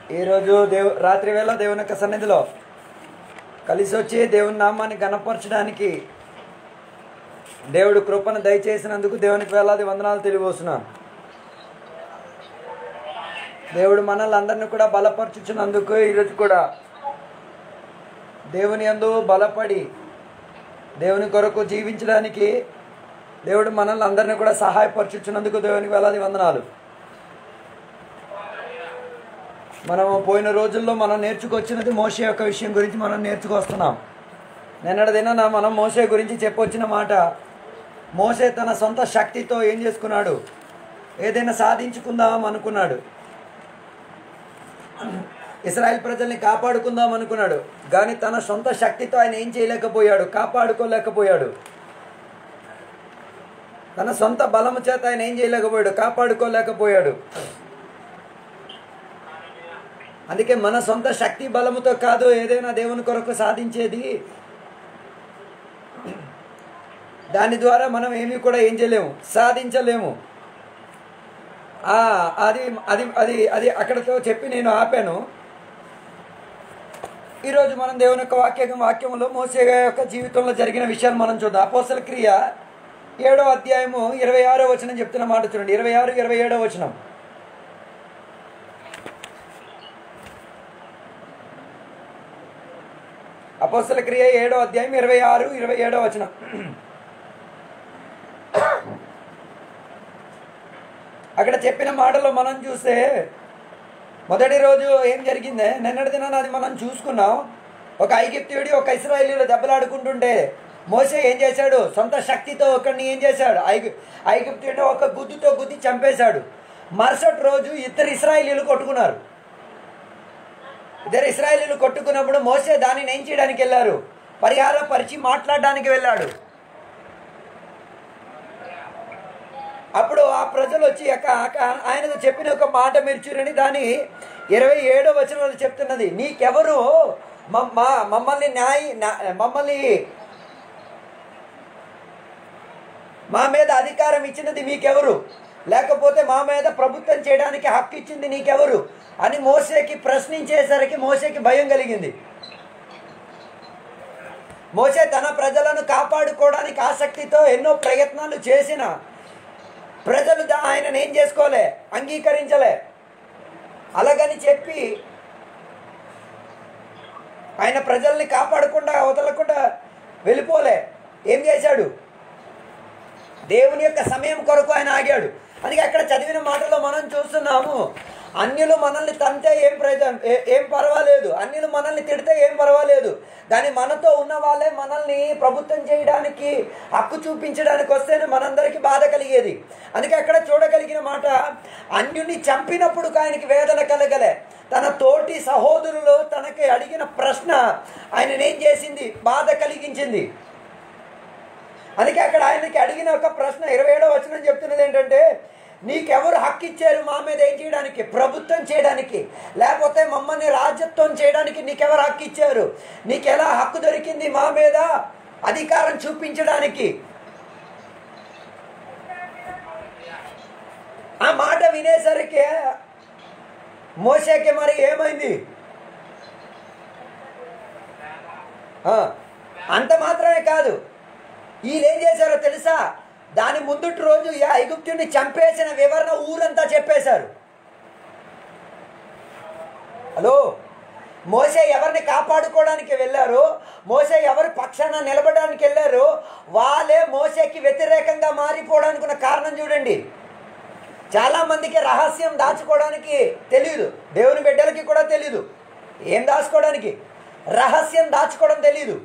ఈరోజు దేవు రాత్రి వేళ దేవుని యొక్క సన్నిధిలో కలిసి వచ్చి దేవుని నామాన్ని గణపరచడానికి దేవుడు కృపను దయచేసినందుకు దేవునికి వేలాది వందనాలు తెలియవస్తున్నాను దేవుడు మనల్ని అందరినీ కూడా బలపరచుచున్నందుకు ఈరోజు కూడా దేవుని యందు బలపడి దేవుని కొరకు జీవించడానికి దేవుడు మనల్ని అందరినీ కూడా సహాయపరచుచున్నందుకు దేవునికి వేలాది వందనాలు మనం పోయిన రోజుల్లో మనం నేర్చుకొచ్చినది మోసే యొక్క విషయం గురించి మనం నేర్చుకొస్తున్నాం నిన్నటి దిన మనం మోసే గురించి చెప్పొచ్చిన మాట మోసే తన సొంత శక్తితో ఏం చేసుకున్నాడు ఏదైనా సాధించుకుందాం అనుకున్నాడు ఇస్రాయల్ ప్రజల్ని కాపాడుకుందాం అనుకున్నాడు కానీ తన సొంత శక్తితో ఆయన ఏం చేయలేకపోయాడు కాపాడుకోలేకపోయాడు తన సొంత బలము చేత ఆయన ఏం చేయలేకపోయాడు కాపాడుకోలేకపోయాడు అందుకే మన సొంత శక్తి బలముతో కాదు ఏదైనా దేవుని కొరకు సాధించేది దాని ద్వారా మనం ఏమీ కూడా ఏం చేయలేము సాధించలేము ఆ, అది అది అది అది అక్కడతో చెప్పి నేను ఆపాను ఈరోజు మనం దేవుని యొక్క వాక్య వాక్యంలో మోసే యొక్క జీవితంలో జరిగిన విషయాలు మనం చూద్దాం అపోసల క్రియ ఏడో అధ్యాయము ఇరవై ఆరో వచనం చెప్తున్న మాట చూడండి ఇరవై ఆరు ఇరవై ఏడో వచనం అపోసల క్రియ ఏడో అధ్యాయం ఇరవై ఆరు ఇరవై ఏడో వచనం అక్కడ చెప్పిన మాటలో మనం చూస్తే మొదటి రోజు ఏం జరిగిందే నిన్నటి దినాన అది మనం చూసుకున్నాం ఒక ఐగిప్తుడి ఒక ఇస్రాయేలీలు దెబ్బలాడుకుంటుంటే మోసే ఏం చేశాడు సొంత శక్తితో ఒకరిని ఏం చేశాడు ఐగు ఐగిప్తుడిని ఒక గుద్దుతో గుద్ది చంపేశాడు మరుసటి రోజు ఇద్దరు ఇస్రాయేలీలు కొట్టుకున్నారు ఇద్దరు ఇస్రాయేలీలు కొట్టుకున్నప్పుడు మోసే దానిని ఏం చేయడానికి వెళ్ళారు పరిహార పరిచి మాట్లాడడానికి వెళ్ళాడు అప్పుడు ఆ ప్రజలు వచ్చి యొక్క ఆ- ఆయనకు చెప్పిన ఒక మాట మీరు చూడండి దాని ఇరవై ఏడో వచనంలో చెప్తున్నది నీకెవరు మ- మా మమ్మల్ని న్యాయ నా- మమ్మల్ని మా మీద అధికారం ఇచ్చినది మీకెవరు లేకపోతే మా మీద ప్రభుత్వం చేయడానికి హక్కు ఇచ్చింది నీకెవరు అని మోసేకి ప్రశ్నించేసరికి మోసేకి భయం కలిగింది మోసే తన ప్రజలను కాపాడుకోవడానికి ఆసక్తితో ఎన్నో ప్రయత్నాలు చేసిన ప్రజలు దా- ఆయనను ఏం చేసుకోలే అంగీకరించలే అలాగని చెప్పి ఆయన ప్రజల్ని కాపాడకుండా వదలకుండా వెళ్ళిపోలే ఏం చేశాడు దేవుని యొక్క సమయం కొరకు ఆయన ఆగాడు అందుకే అక్కడ చదివిన మాటలో మనం చూస్తున్నాము అన్యులు మనల్ని తంతే ఏం ప్రయోజనం ఏ- ఏం పర్వాలేదు అన్యులు మనల్ని తిడితే ఏం పర్వాలేదు కానీ మనతో ఉన్న వాళ్ళే మనల్ని ప్రభుత్వం చేయడానికి హక్కు చూపించడానికి వస్తేనే మనందరికీ బాధ కలిగేది అందుకే అక్కడ చూడగలిగిన మాట అన్యుని చంపినప్పుడు ఆయనకి వేదన కలగలే తన తోటి సహోదరులు తనకి అడిగిన ప్రశ్న ఆయననేం చేసింది బాధ కలిగించింది అందుకే అక్కడ ఆయనకి అడిగిన ఒక ప్రశ్న ఇరవై ఏడో వచనం చెప్తున్నది ఏంటంటే నీకెవరు హక్కు ఇచ్చారు మా మీద ఏం చేయడానికి ప్రభుత్వం చేయడానికి లేకపోతే మమ్మల్ని రాజ్యత్వం చేయడానికి నీకెవరు హక్కు ఇచ్చారు నీకు ఎలా హక్కు దొరికింది మా మీద అధికారం చూపించడానికి ఆ మాట వినేసరికి మోసేకి మరి ఏమైంది ఆ, అంత మాత్రమే కాదు వీళ్ళు ఏం చేశారో తెలుసా దాని ముందుటి రోజు ఈ ఐగుప్తుని చంపేసిన వివరణ ఊరంతా చెప్పేశారు హలో మోసే ఎవరిని కాపాడుకోవడానికి వెళ్ళారు మోసే ఎవరి పక్షాన నిలబడడానికి వెళ్ళారు వాళ్ళే మోసేకి వ్యతిరేకంగా మారిపోవడానికి ఉన్న కారణం చూడండి చాలా మందికి రహస్యం దాచుకోవడానికి తెలియదు దేవుని బిడ్డలకి కూడా తెలియదు ఏం దాచుకోవడానికి రహస్యం దాచుకోవడం తెలియదు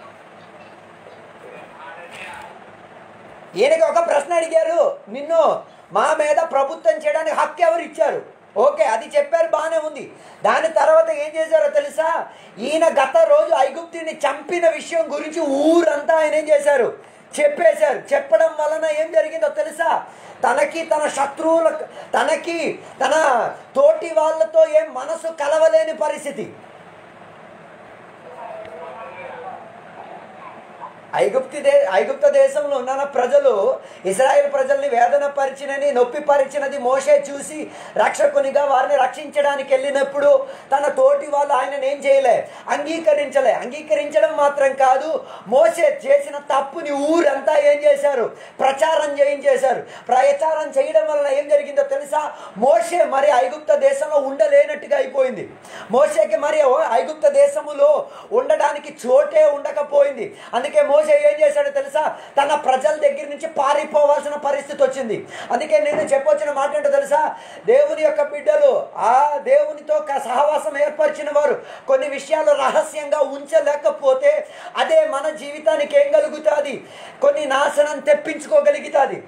ఈయనకి ఒక ప్రశ్న అడిగారు నిన్ను మా మీద ప్రభుత్వం చేయడానికి హక్కు ఎవరు ఇచ్చారు ఓకే అది చెప్పారు బాగానే ఉంది దాని తర్వాత ఏం చేశారో తెలుసా ఈయన గత రోజు ఐగుప్తిని చంపిన విషయం గురించి ఊరంతా ఆయన ఏం చేశారు చెప్పేశారు చెప్పడం వలన ఏం జరిగిందో తెలుసా తనకి తన శత్రువుల తనకి తన తోటి వాళ్ళతో ఏం మనసు కలవలేని పరిస్థితి ఐగుప్తి దే ఐగుప్త దేశంలో ఉన్న ప్రజలు ఇజ్రాయెల్ ప్రజల్ని వేదన పరిచినని నొప్పి పరిచినది మోసే చూసి రక్షకునిగా వారిని రక్షించడానికి వెళ్ళినప్పుడు తన తోటి వాళ్ళు ఆయన ఏం చేయలే అంగీకరించలే అంగీకరించడం మాత్రం కాదు మోసే చేసిన తప్పుని ఊరంతా ఏం చేశారు ప్రచారం చేయించేశారు ప్రచారం చేయడం వలన ఏం జరిగిందో తెలుసా మోసే మరి ఐగుప్త దేశంలో ఉండలేనట్టుగా అయిపోయింది మోసేకి మరి ఐగుప్త దేశములో ఉండడానికి చోటే ఉండకపోయింది అందుకే మోసే ఏం చేశాడో తెలుసా తన ప్రజల దగ్గర నుంచి పారిపోవాల్సిన పరిస్థితి వచ్చింది అందుకే నేను చెప్పొచ్చిన మాట ఏంటో తెలుసా దేవుని యొక్క బిడ్డలు ఆ దేవునితో క- సహవాసం ఏర్పరిచిన వారు కొన్ని విషయాలు రహస్యంగా ఉంచలేకపోతే అదే మన జీవితానికి ఏం కలుగుతుంది కొన్ని నాశనం తెప్పించుకోగలుగుతుంది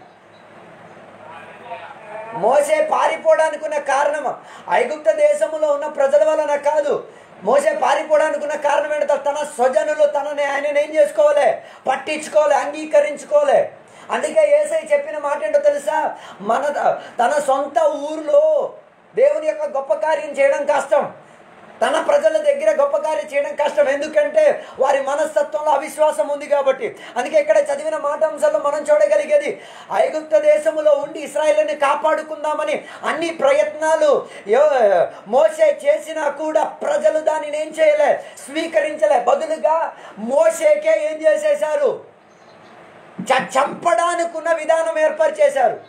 మోసే పారిపోవడానికి ఉన్న కారణం ఐగుప్త దేశంలో ఉన్న ప్రజల వలన కాదు మోసే పారిపోవడానికి ఉన్న కారణం ఏంటో తన స్వజనులు తనని ఆయన ఏం చేసుకోవాలి పట్టించుకోవాలి అంగీకరించుకోవాలి అందుకే ఏసై చెప్పిన మాట ఏంటో తెలుసా మన తన సొంత ఊరిలో దేవుని యొక్క గొప్ప కార్యం చేయడం కష్టం తన ప్రజల దగ్గర గొప్ప కార్యం చేయడం కష్టం ఎందుకంటే వారి మనస్తత్వంలో అవిశ్వాసం ఉంది కాబట్టి అందుకే ఇక్కడ చదివిన మాటాంశాల్లో మనం చూడగలిగేది ఐగుప్త దేశములో ఉండి ఇస్రాయేల్ని కాపాడుకుందామని అన్ని ప్రయత్నాలు యో- మోసే చేసినా కూడా ప్రజలు దానిని ఏం చేయలే స్వీకరించలే బదులుగా మోసేకే ఏం చేసేశారు చ- చంపడానికున్న విధానం ఏర్పరిచేశారు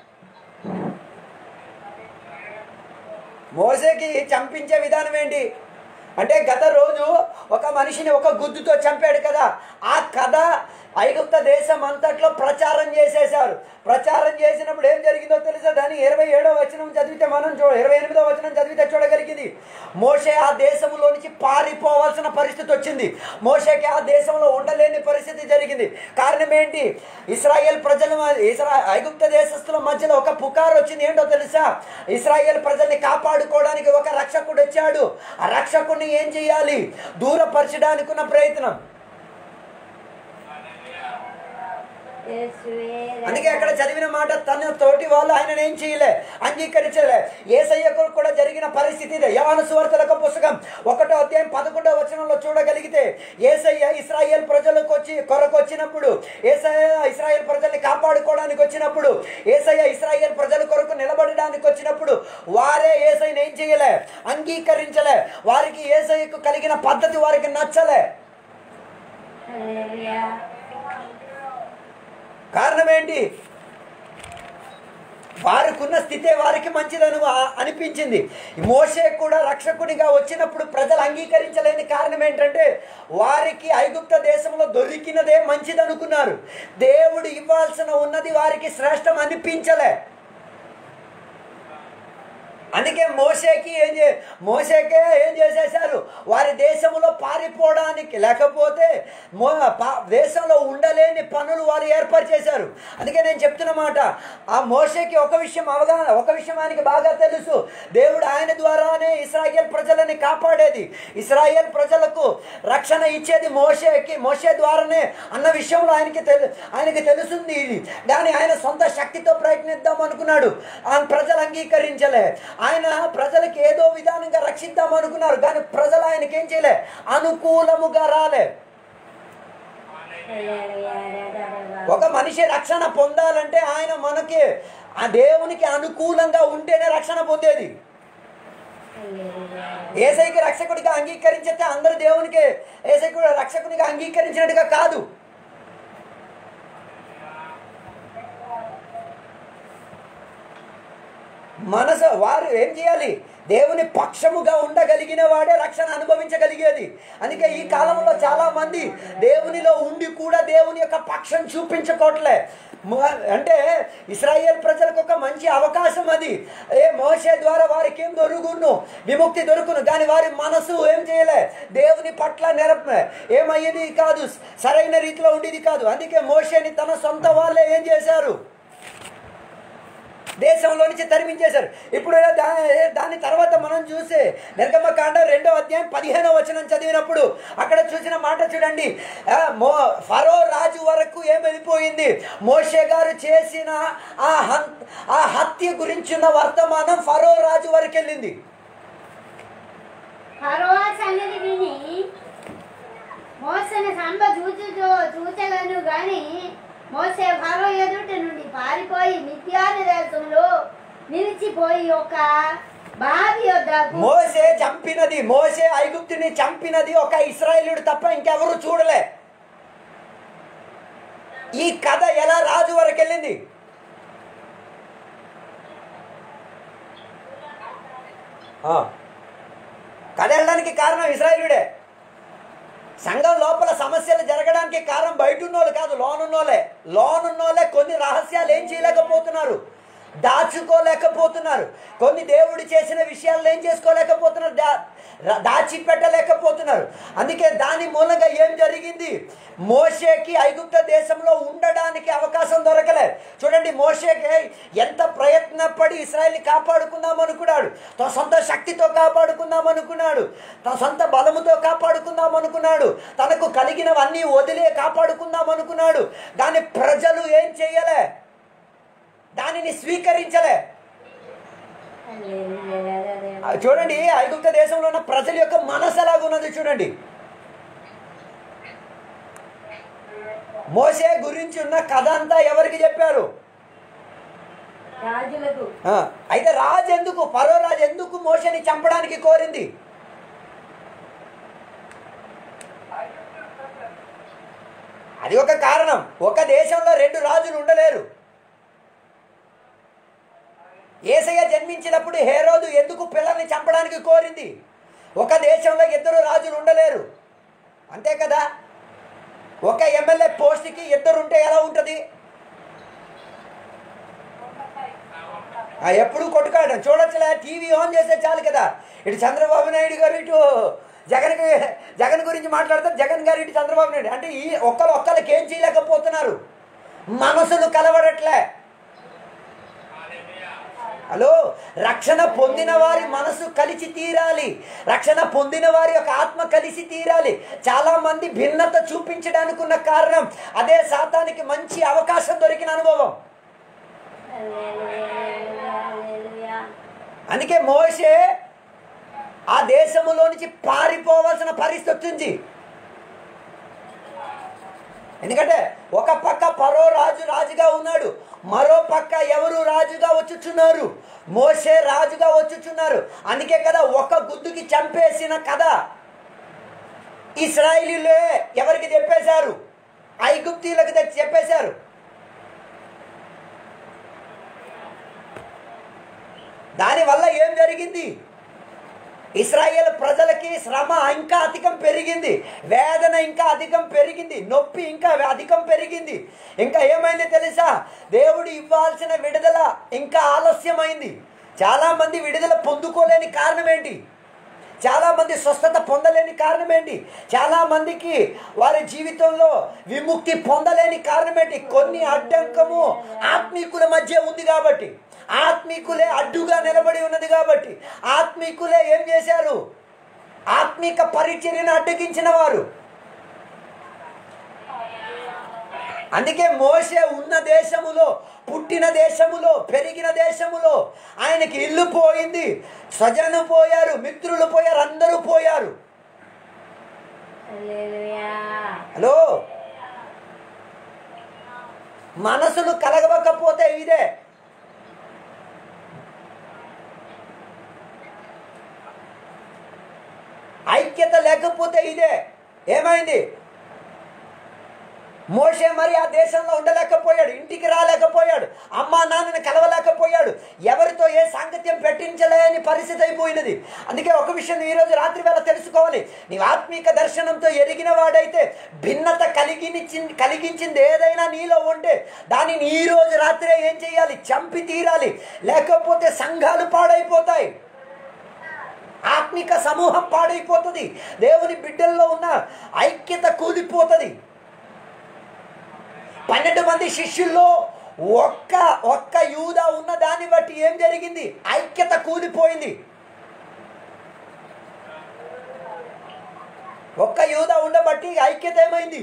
మోసేకి చంపించే విధానం ఏంటి అంటే గత రోజు ఒక మనిషిని ఒక గుద్దుతో చంపాడు కదా ఆ కథ ఐగుప్త దేశం అంతట్లో ప్రచారం చేసేశారు ప్రచారం చేసినప్పుడు ఏం జరిగిందో తెలుసా దాని ఇరవై ఏడో వచనం చదివితే మనం చూ ఇరవై ఎనిమిదో వచనం చదివితే చూడగలిగింది మోషే ఆ దేశంలో నుంచి పారిపోవాల్సిన పరిస్థితి వచ్చింది మోషేకి ఆ దేశంలో ఉండలేని పరిస్థితి జరిగింది కారణం ఏంటి ఇస్రాయేల్ ప్రజల మ- ఇస్రా ఐగుప్త దేశస్తుల మధ్యలో ఒక పుకారు వచ్చింది ఏంటో తెలుసా ఇస్రాయేల్ ప్రజల్ని కాపాడుకోవడానికి ఒక రక్షకుడు వచ్చాడు ఆ రక్షకుడిని ఏం చేయాలి దూరపరచడానికి ఉన్న ప్రయత్నం అందుకే అక్కడ చదివిన మాట తన తోటి వాళ్ళు ఆయన ఏం చేయలే అంగీకరించలే ఏసయ్యకు కూడా జరిగిన పరిస్థితి ఇదే యవన సువార్తలకు పుస్తకం ఒకటో అధ్యాయం పదకొండో వచనంలో చూడగలిగితే ఏసయ్య ఇస్రాయేల్ ప్రజలకు వచ్చి కొరకు వచ్చినప్పుడు ఏసయ్య ఇస్రాయేల్ ప్రజల్ని కాపాడుకోవడానికి వచ్చినప్పుడు ఏసయ్య ఇస్రాయేల్ ప్రజల కొరకు నిలబడడానికి వచ్చినప్పుడు వారే ఏసైని ఏం చేయలే అంగీకరించలే వారికి ఏసయ్యకు కలిగిన పద్ధతి వారికి నచ్చలే కారణం ఏంటి వారికున్న స్థితే వారికి మంచిదని ఆ- అనిపించింది మోషే కూడా రక్షకునిగా వచ్చినప్పుడు ప్రజలు అంగీకరించలేని కారణం ఏంటంటే వారికి ఐగుప్త దేశంలో దొరికినదే మంచిది అనుకున్నారు దేవుడు ఇవ్వాల్సిన ఉన్నది వారికి శ్రేష్టం అనిపించలే అందుకే మోసేకి ఏం చే మోసేకే ఏం చేసేశారు వారి దేశంలో పారిపోవడానికి లేకపోతే మో పా- దేశంలో ఉండలేని పనులు వారు ఏర్పరిచేశారు అందుకే నేను చెప్తున్న మాట ఆ మోసేకి ఒక విషయం అవగాహన ఒక విషయం ఆయనకి బాగా తెలుసు దేవుడు ఆయన ద్వారానే ఇస్రాయేల్ ప్రజలని కాపాడేది ఇస్రాయేల్ ప్రజలకు రక్షణ ఇచ్చేది మోసేకి మోసే ద్వారానే అన్న విషయంలో ఆయనకి తెలు ఆయనకి తెలుస్తుంది ఇది కానీ ఆయన సొంత శక్తితో ప్రయత్నిద్దాం అనుకున్నాడు ఆ ప్రజలు అంగీకరించలే ఆయన ప్రజలకు ఏదో విధానంగా రక్షిద్దాం అనుకున్నారు కానీ ప్రజలు ఆయనకి ఏం చేయలే అనుకూలముగా రాలే ఒక మనిషి రక్షణ పొందాలంటే ఆయన మనకి ఆ దేవునికి అనుకూలంగా ఉంటేనే రక్షణ పొందేది ఏసైకి రక్షకుడిగా అంగీకరించితే అందరు దేవునికి ఏసై కూడా రక్షకునిగా అంగీకరించినట్టుగా కాదు మనసు వారు ఏం చేయాలి దేవుని పక్షముగా ఉండగలిగిన వాడే రక్షణ అనుభవించగలిగేది అందుకే ఈ కాలంలో చాలా మంది దేవునిలో ఉండి కూడా దేవుని యొక్క పక్షం చూపించుకోవట్లే మ- అంటే ఇస్రాయేల్ ప్రజలకు ఒక మంచి అవకాశం అది ఏ మోసే ద్వారా వారికి ఏం దొరుకును విముక్తి దొరుకును కానీ వారి మనసు ఏం చేయలే దేవుని పట్ల నెరప ఏమయ్యేది కాదు సరైన రీతిలో ఉండేది కాదు అందుకే మోషేని తన సొంత వాళ్ళే ఏం చేశారు దేశంలో నుంచి తరిమించేశారు ఇప్పుడు దా దాని తర్వాత మనం చూసే నిర్గమకాండ రెండో అధ్యాయం పదిహేనో వచనం చదివినప్పుడు అక్కడ చూసిన మాట చూడండి ఆ, మో ఫరో రాజు వరకు ఏం వెళ్ళిపోయింది మోషే గారు చేసిన ఆ హన్ ఆ హత్య గురించిన వర్తమానం ఫరో రాజు వరకు వెళ్ళింది ఫరో సంగతి విని మోసన రంభ చూచు చూచలను గాని మోసే ఫరో ఎదుట నుండి పారిపోయి మిథ్యాని దేశంలో నిలిచిపోయి ఒక బావి వద్దకు మోసే చంపినది మోసే ఐగుప్తుని చంపినది ఒక ఇస్రాయేలుడు తప్ప ఇంకెవరు చూడలే ఈ కథ ఎలా రాజు వరకు వెళ్ళింది ఆ. కథ వెళ్ళడానికి కారణం ఇస్రాయేలుడే సంఘం లోపల సమస్యలు జరగడానికి కారణం బయట ఉన్నోళ్ళు కాదు లోనున్నోళ్ళే లోనున్నోళ్ళే కొన్ని రహస్యాలు ఏం చేయలేకపోతున్నారు దాచుకోలేకపోతున్నారు కొన్ని దేవుడు చేసిన విషయాలు ఏం చేసుకోలేకపోతున్నారు దా రా- దాచిపెట్టలేకపోతున్నారు అందుకే దాని మూలంగా ఏం జరిగింది మోషేకి ఐగుప్త దేశంలో ఉండడానికి అవకాశం దొరకలే చూడండి మోషేకి ఎంత ప్రయత్నపడి ఇస్రాయల్ని కాపాడుకుందాం అనుకున్నాడు తన సొంత శక్తితో కాపాడుకుందాం అనుకున్నాడు తన సొంత బలముతో కాపాడుకుందాం అనుకున్నాడు తనకు కలిగినవన్నీ వదిలే కాపాడుకుందాం అనుకున్నాడు కానీ ప్రజలు ఏం చేయలే దానిని స్వీకరించలే ఆ, చూడండి ఐగుప్త దేశంలో ఉన్న ప్రజల యొక్క మనసు ఎలాగున్నది చూడండి మోసే గురించి ఉన్న కథ అంతా ఎవరికి చెప్పారు రాజులకు ఆ, అయితే రాజు ఎందుకు పరో రాజు ఎందుకు మోసని చంపడానికి కోరింది అది ఒక కారణం ఒక దేశంలో రెండు రాజులు ఉండలేరు ఏసయ్య జన్మించినప్పుడు హేరోదు ఎందుకు పిల్లల్ని చంపడానికి కోరింది ఒక దేశంలో ఇద్దరు రాజులు ఉండలేరు అంతే కదా ఒక ఎమ్మెల్యే పోస్ట్కి ఇద్దరు ఉంటే ఎలా ఉంటుంది ఆ, ఎప్పుడు కొట్టుకాడడం చూడొచ్చులే టీవీ ఆన్ చేస్తే చాలు కదా ఇటు చంద్రబాబు నాయుడు గారు ఇటు జగన్ జగన్ గురించి మాట్లాడతారు జగన్ గారు ఇటు చంద్రబాబు నాయుడు అంటే ఈ ఒక్కరు ఒక్కరికి ఏం చేయలేకపోతున్నారు మనసులు కలవడట్లే హలో రక్షణ పొందిన వారి మనసు కలిసి తీరాలి రక్షణ పొందిన వారి యొక్క ఆత్మ కలిసి తీరాలి చాలా మంది భిన్నత చూపించడానికి ఉన్న కారణం అదే శాతానికి మంచి అవకాశం దొరికిన అనుభవం అందుకే మోషే ఆ దేశములో నుంచి పారిపోవాల్సిన పరిస్థితి వచ్చింది ఎందుకంటే ఒక పక్క పరో రాజు రాజుగా ఉన్నాడు మరో పక్క ఎవరు రాజుగా వచ్చుచున్నారు మోసే రాజుగా వచ్చుచున్నారు అందుకే కదా ఒక గుద్దుకి చంపేసిన కథ ఇస్రాయిలీలే ఎవరికి చెప్పేశారు ఐగుప్తీలకు తెచ్చి చెప్పేశారు దానివల్ల ఏం జరిగింది ఇస్రాయేల్ ప్రజలకి శ్రమ ఇంకా అధికం పెరిగింది వేదన ఇంకా అధికం పెరిగింది నొప్పి ఇంకా అధికం పెరిగింది ఇంకా ఏమైంది తెలుసా దేవుడు ఇవ్వాల్సిన విడుదల ఇంకా ఆలస్యమైంది చాలామంది విడుదల పొందుకోలేని కారణం ఏంటి చాలామంది స్వస్థత పొందలేని కారణం ఏంటి చాలామందికి వారి జీవితంలో విముక్తి పొందలేని కారణం ఏంటి కొన్ని అడ్డంకము ఆత్మీకుల మధ్య ఉంది కాబట్టి ఆత్మీకులే అడ్డుగా నిలబడి ఉన్నది కాబట్టి ఆత్మీకులే ఏం చేశారు ఆత్మీక పరిచర్యను అడ్డగించిన వారు అందుకే మోసే ఉన్న దేశములో పుట్టిన దేశములో పెరిగిన దేశములో ఆయనకి ఇల్లు పోయింది స్వజను పోయారు మిత్రులు పోయారు అందరూ పోయారు హలో మనసులు కలగకపోతే ఇదే ఐక్యత లేకపోతే ఇదే ఏమైంది మోషే మరి ఆ దేశంలో ఉండలేకపోయాడు ఇంటికి రాలేకపోయాడు అమ్మా నాన్నని కలవలేకపోయాడు ఎవరితో ఏ సాంగత్యం పెట్టించలేని పరిస్థితి అయిపోయినది అందుకే ఒక విషయం ఈరోజు రాత్రి వేళ తెలుసుకోవాలి నీవు ఆత్మీక దర్శనంతో ఎరిగిన వాడైతే భిన్నత కలిగించింది కలిగించింది ఏదైనా నీలో ఉంటే దానిని ఈ రోజు రాత్రే ఏం చేయాలి చంపి తీరాలి లేకపోతే సంఘాలు పాడైపోతాయి ఆత్మిక సమూహం పాడైపోతుంది దేవుని బిడ్డల్లో ఉన్న ఐక్యత కూలిపోతుంది పన్నెండు మంది శిష్యుల్లో ఒక్క ఒక్క యూద ఉన్న దాన్ని బట్టి ఏం జరిగింది ఐక్యత కూలిపోయింది ఒక్క యూద ఉండబట్టి ఐక్యత ఏమైంది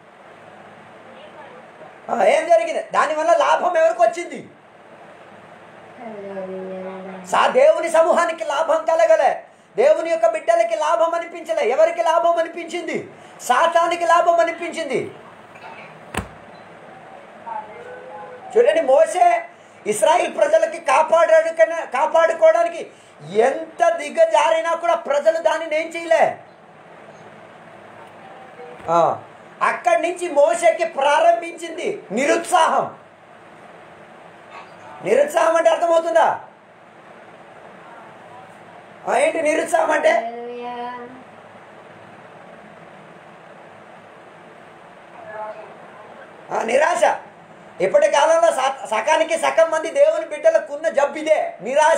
ఆ, ఏం జరిగింది దానివల్ల లాభం ఎవరికి వచ్చింది సా దేవుని సమూహానికి లాభం కలగలే దేవుని యొక్క బిడ్డలకి లాభం అనిపించలే ఎవరికి లాభం అనిపించింది సాతానికి లాభం అనిపించింది చూడండి మోసే ఇస్రాయిల్ ప్రజలకి కాపాడాడు కన్నా కాపాడుకోవడానికి ఎంత దిగజారినా కూడా ప్రజలు దానిని ఏం చేయలే ఆ, అక్కడి నుంచి మోసేకి ప్రారంభించింది నిరుత్సాహం నిరుత్సాహం అంటే అర్థమవుతుందా ఆ, ఏంటి నిరుత్సాహం అంటే హల్లెలూయా. ఆ, నిరాశ ఇప్పటి కాలంలో స- సకానికి సగం మంది దేవుని బిడ్డలకు ఉన్న జబ్బు ఇదే నిరాశ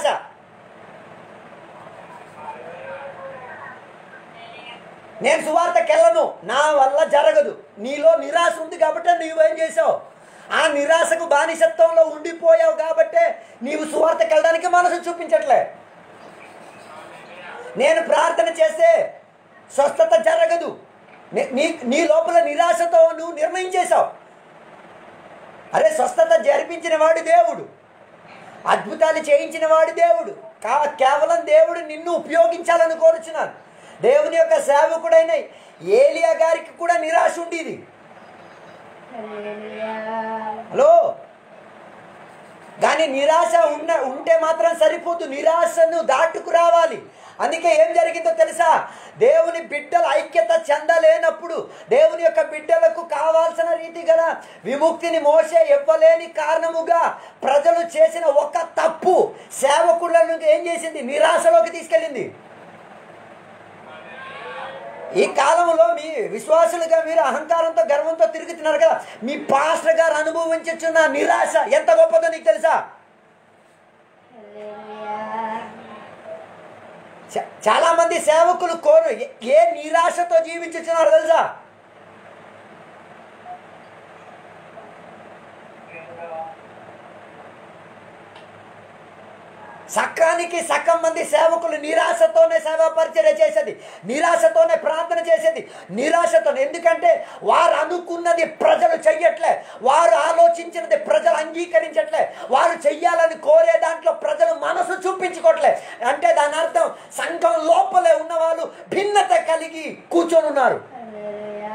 నేను సువార్తకెళ్ళను నా వల్ల జరగదు నీలో నిరాశ ఉంది కాబట్టి నీవేం చేసావు ఆ నిరాశకు బానిసత్వంలో ఉండిపోయావు కాబట్టే నీవు సువార్తకెళ్ళడానికి మనసు చూపించట్లే నేను ప్రార్థన చేస్తే స్వస్థత జరగదు నీ- నీ నీ లోపల నిరాశతో నువ్వు నిర్ణయం చేశావు అరే స్వస్థత జరిపించిన వాడు దేవుడు అద్భుతాలు చేయించిన వాడు దేవుడు కా కేవలం దేవుడు నిన్ను ఉపయోగించాలని కోరుచున్నాను దేవుని యొక్క సేవకుడైన ఏలియా గారికి కూడా నిరాశ ఉండేది హల్లెలూయా. హలో కానీ నిరాశ ఉన్న ఉంటే మాత్రం సరిపోదు నిరాశను దాటుకు రావాలి అందుకే ఏం జరిగిందో తెలుసా దేవుని బిడ్డల ఐక్యత చెందలేనప్పుడు దేవుని యొక్క బిడ్డలకు కావాల్సిన రీతి గల విముక్తిని మోసే ఇవ్వలేని కారణముగా ప్రజలు చేసిన ఒక తప్పు సేవకులను ఏం చేసింది నిరాశలోకి తీసుకెళ్ళింది ఈ కాలంలో మీ విశ్వాసులుగా మీరు అహంకారంతో గర్వంతో తిరుగుతున్నారు కదా మీ పాస్టర్ గారు అనుభవించున్న నిరాశ ఎంత గొప్పదో నీకు తెలుసా హల్లెలూయా. చ- చాలా మంది సేవకులు కోరు ఏ- ఏ నిరాశతో జీవించుతున్నారు తెలుసా సకానికి సగం మంది సేవకులు నిరాశతోనే సేవా పరిచర్య చేసేది నిరాశతోనే ప్రార్థన చేసేది నిరాశతోనే ఎందుకంటే వారు అనుకున్నది ప్రజలు చెయ్యట్లే వారు ఆలోచించినది ప్రజలు అంగీకరించట్లే వారు చెయ్యాలని కోరే దాంట్లో ప్రజలు మనసు చూపించుకోవట్లే అంటే దాని అర్థం సంఘం లోపలే ఉన్న వాళ్ళు భిన్నత కలిగి కూర్చొని ఉన్నారు హల్లెలూయా.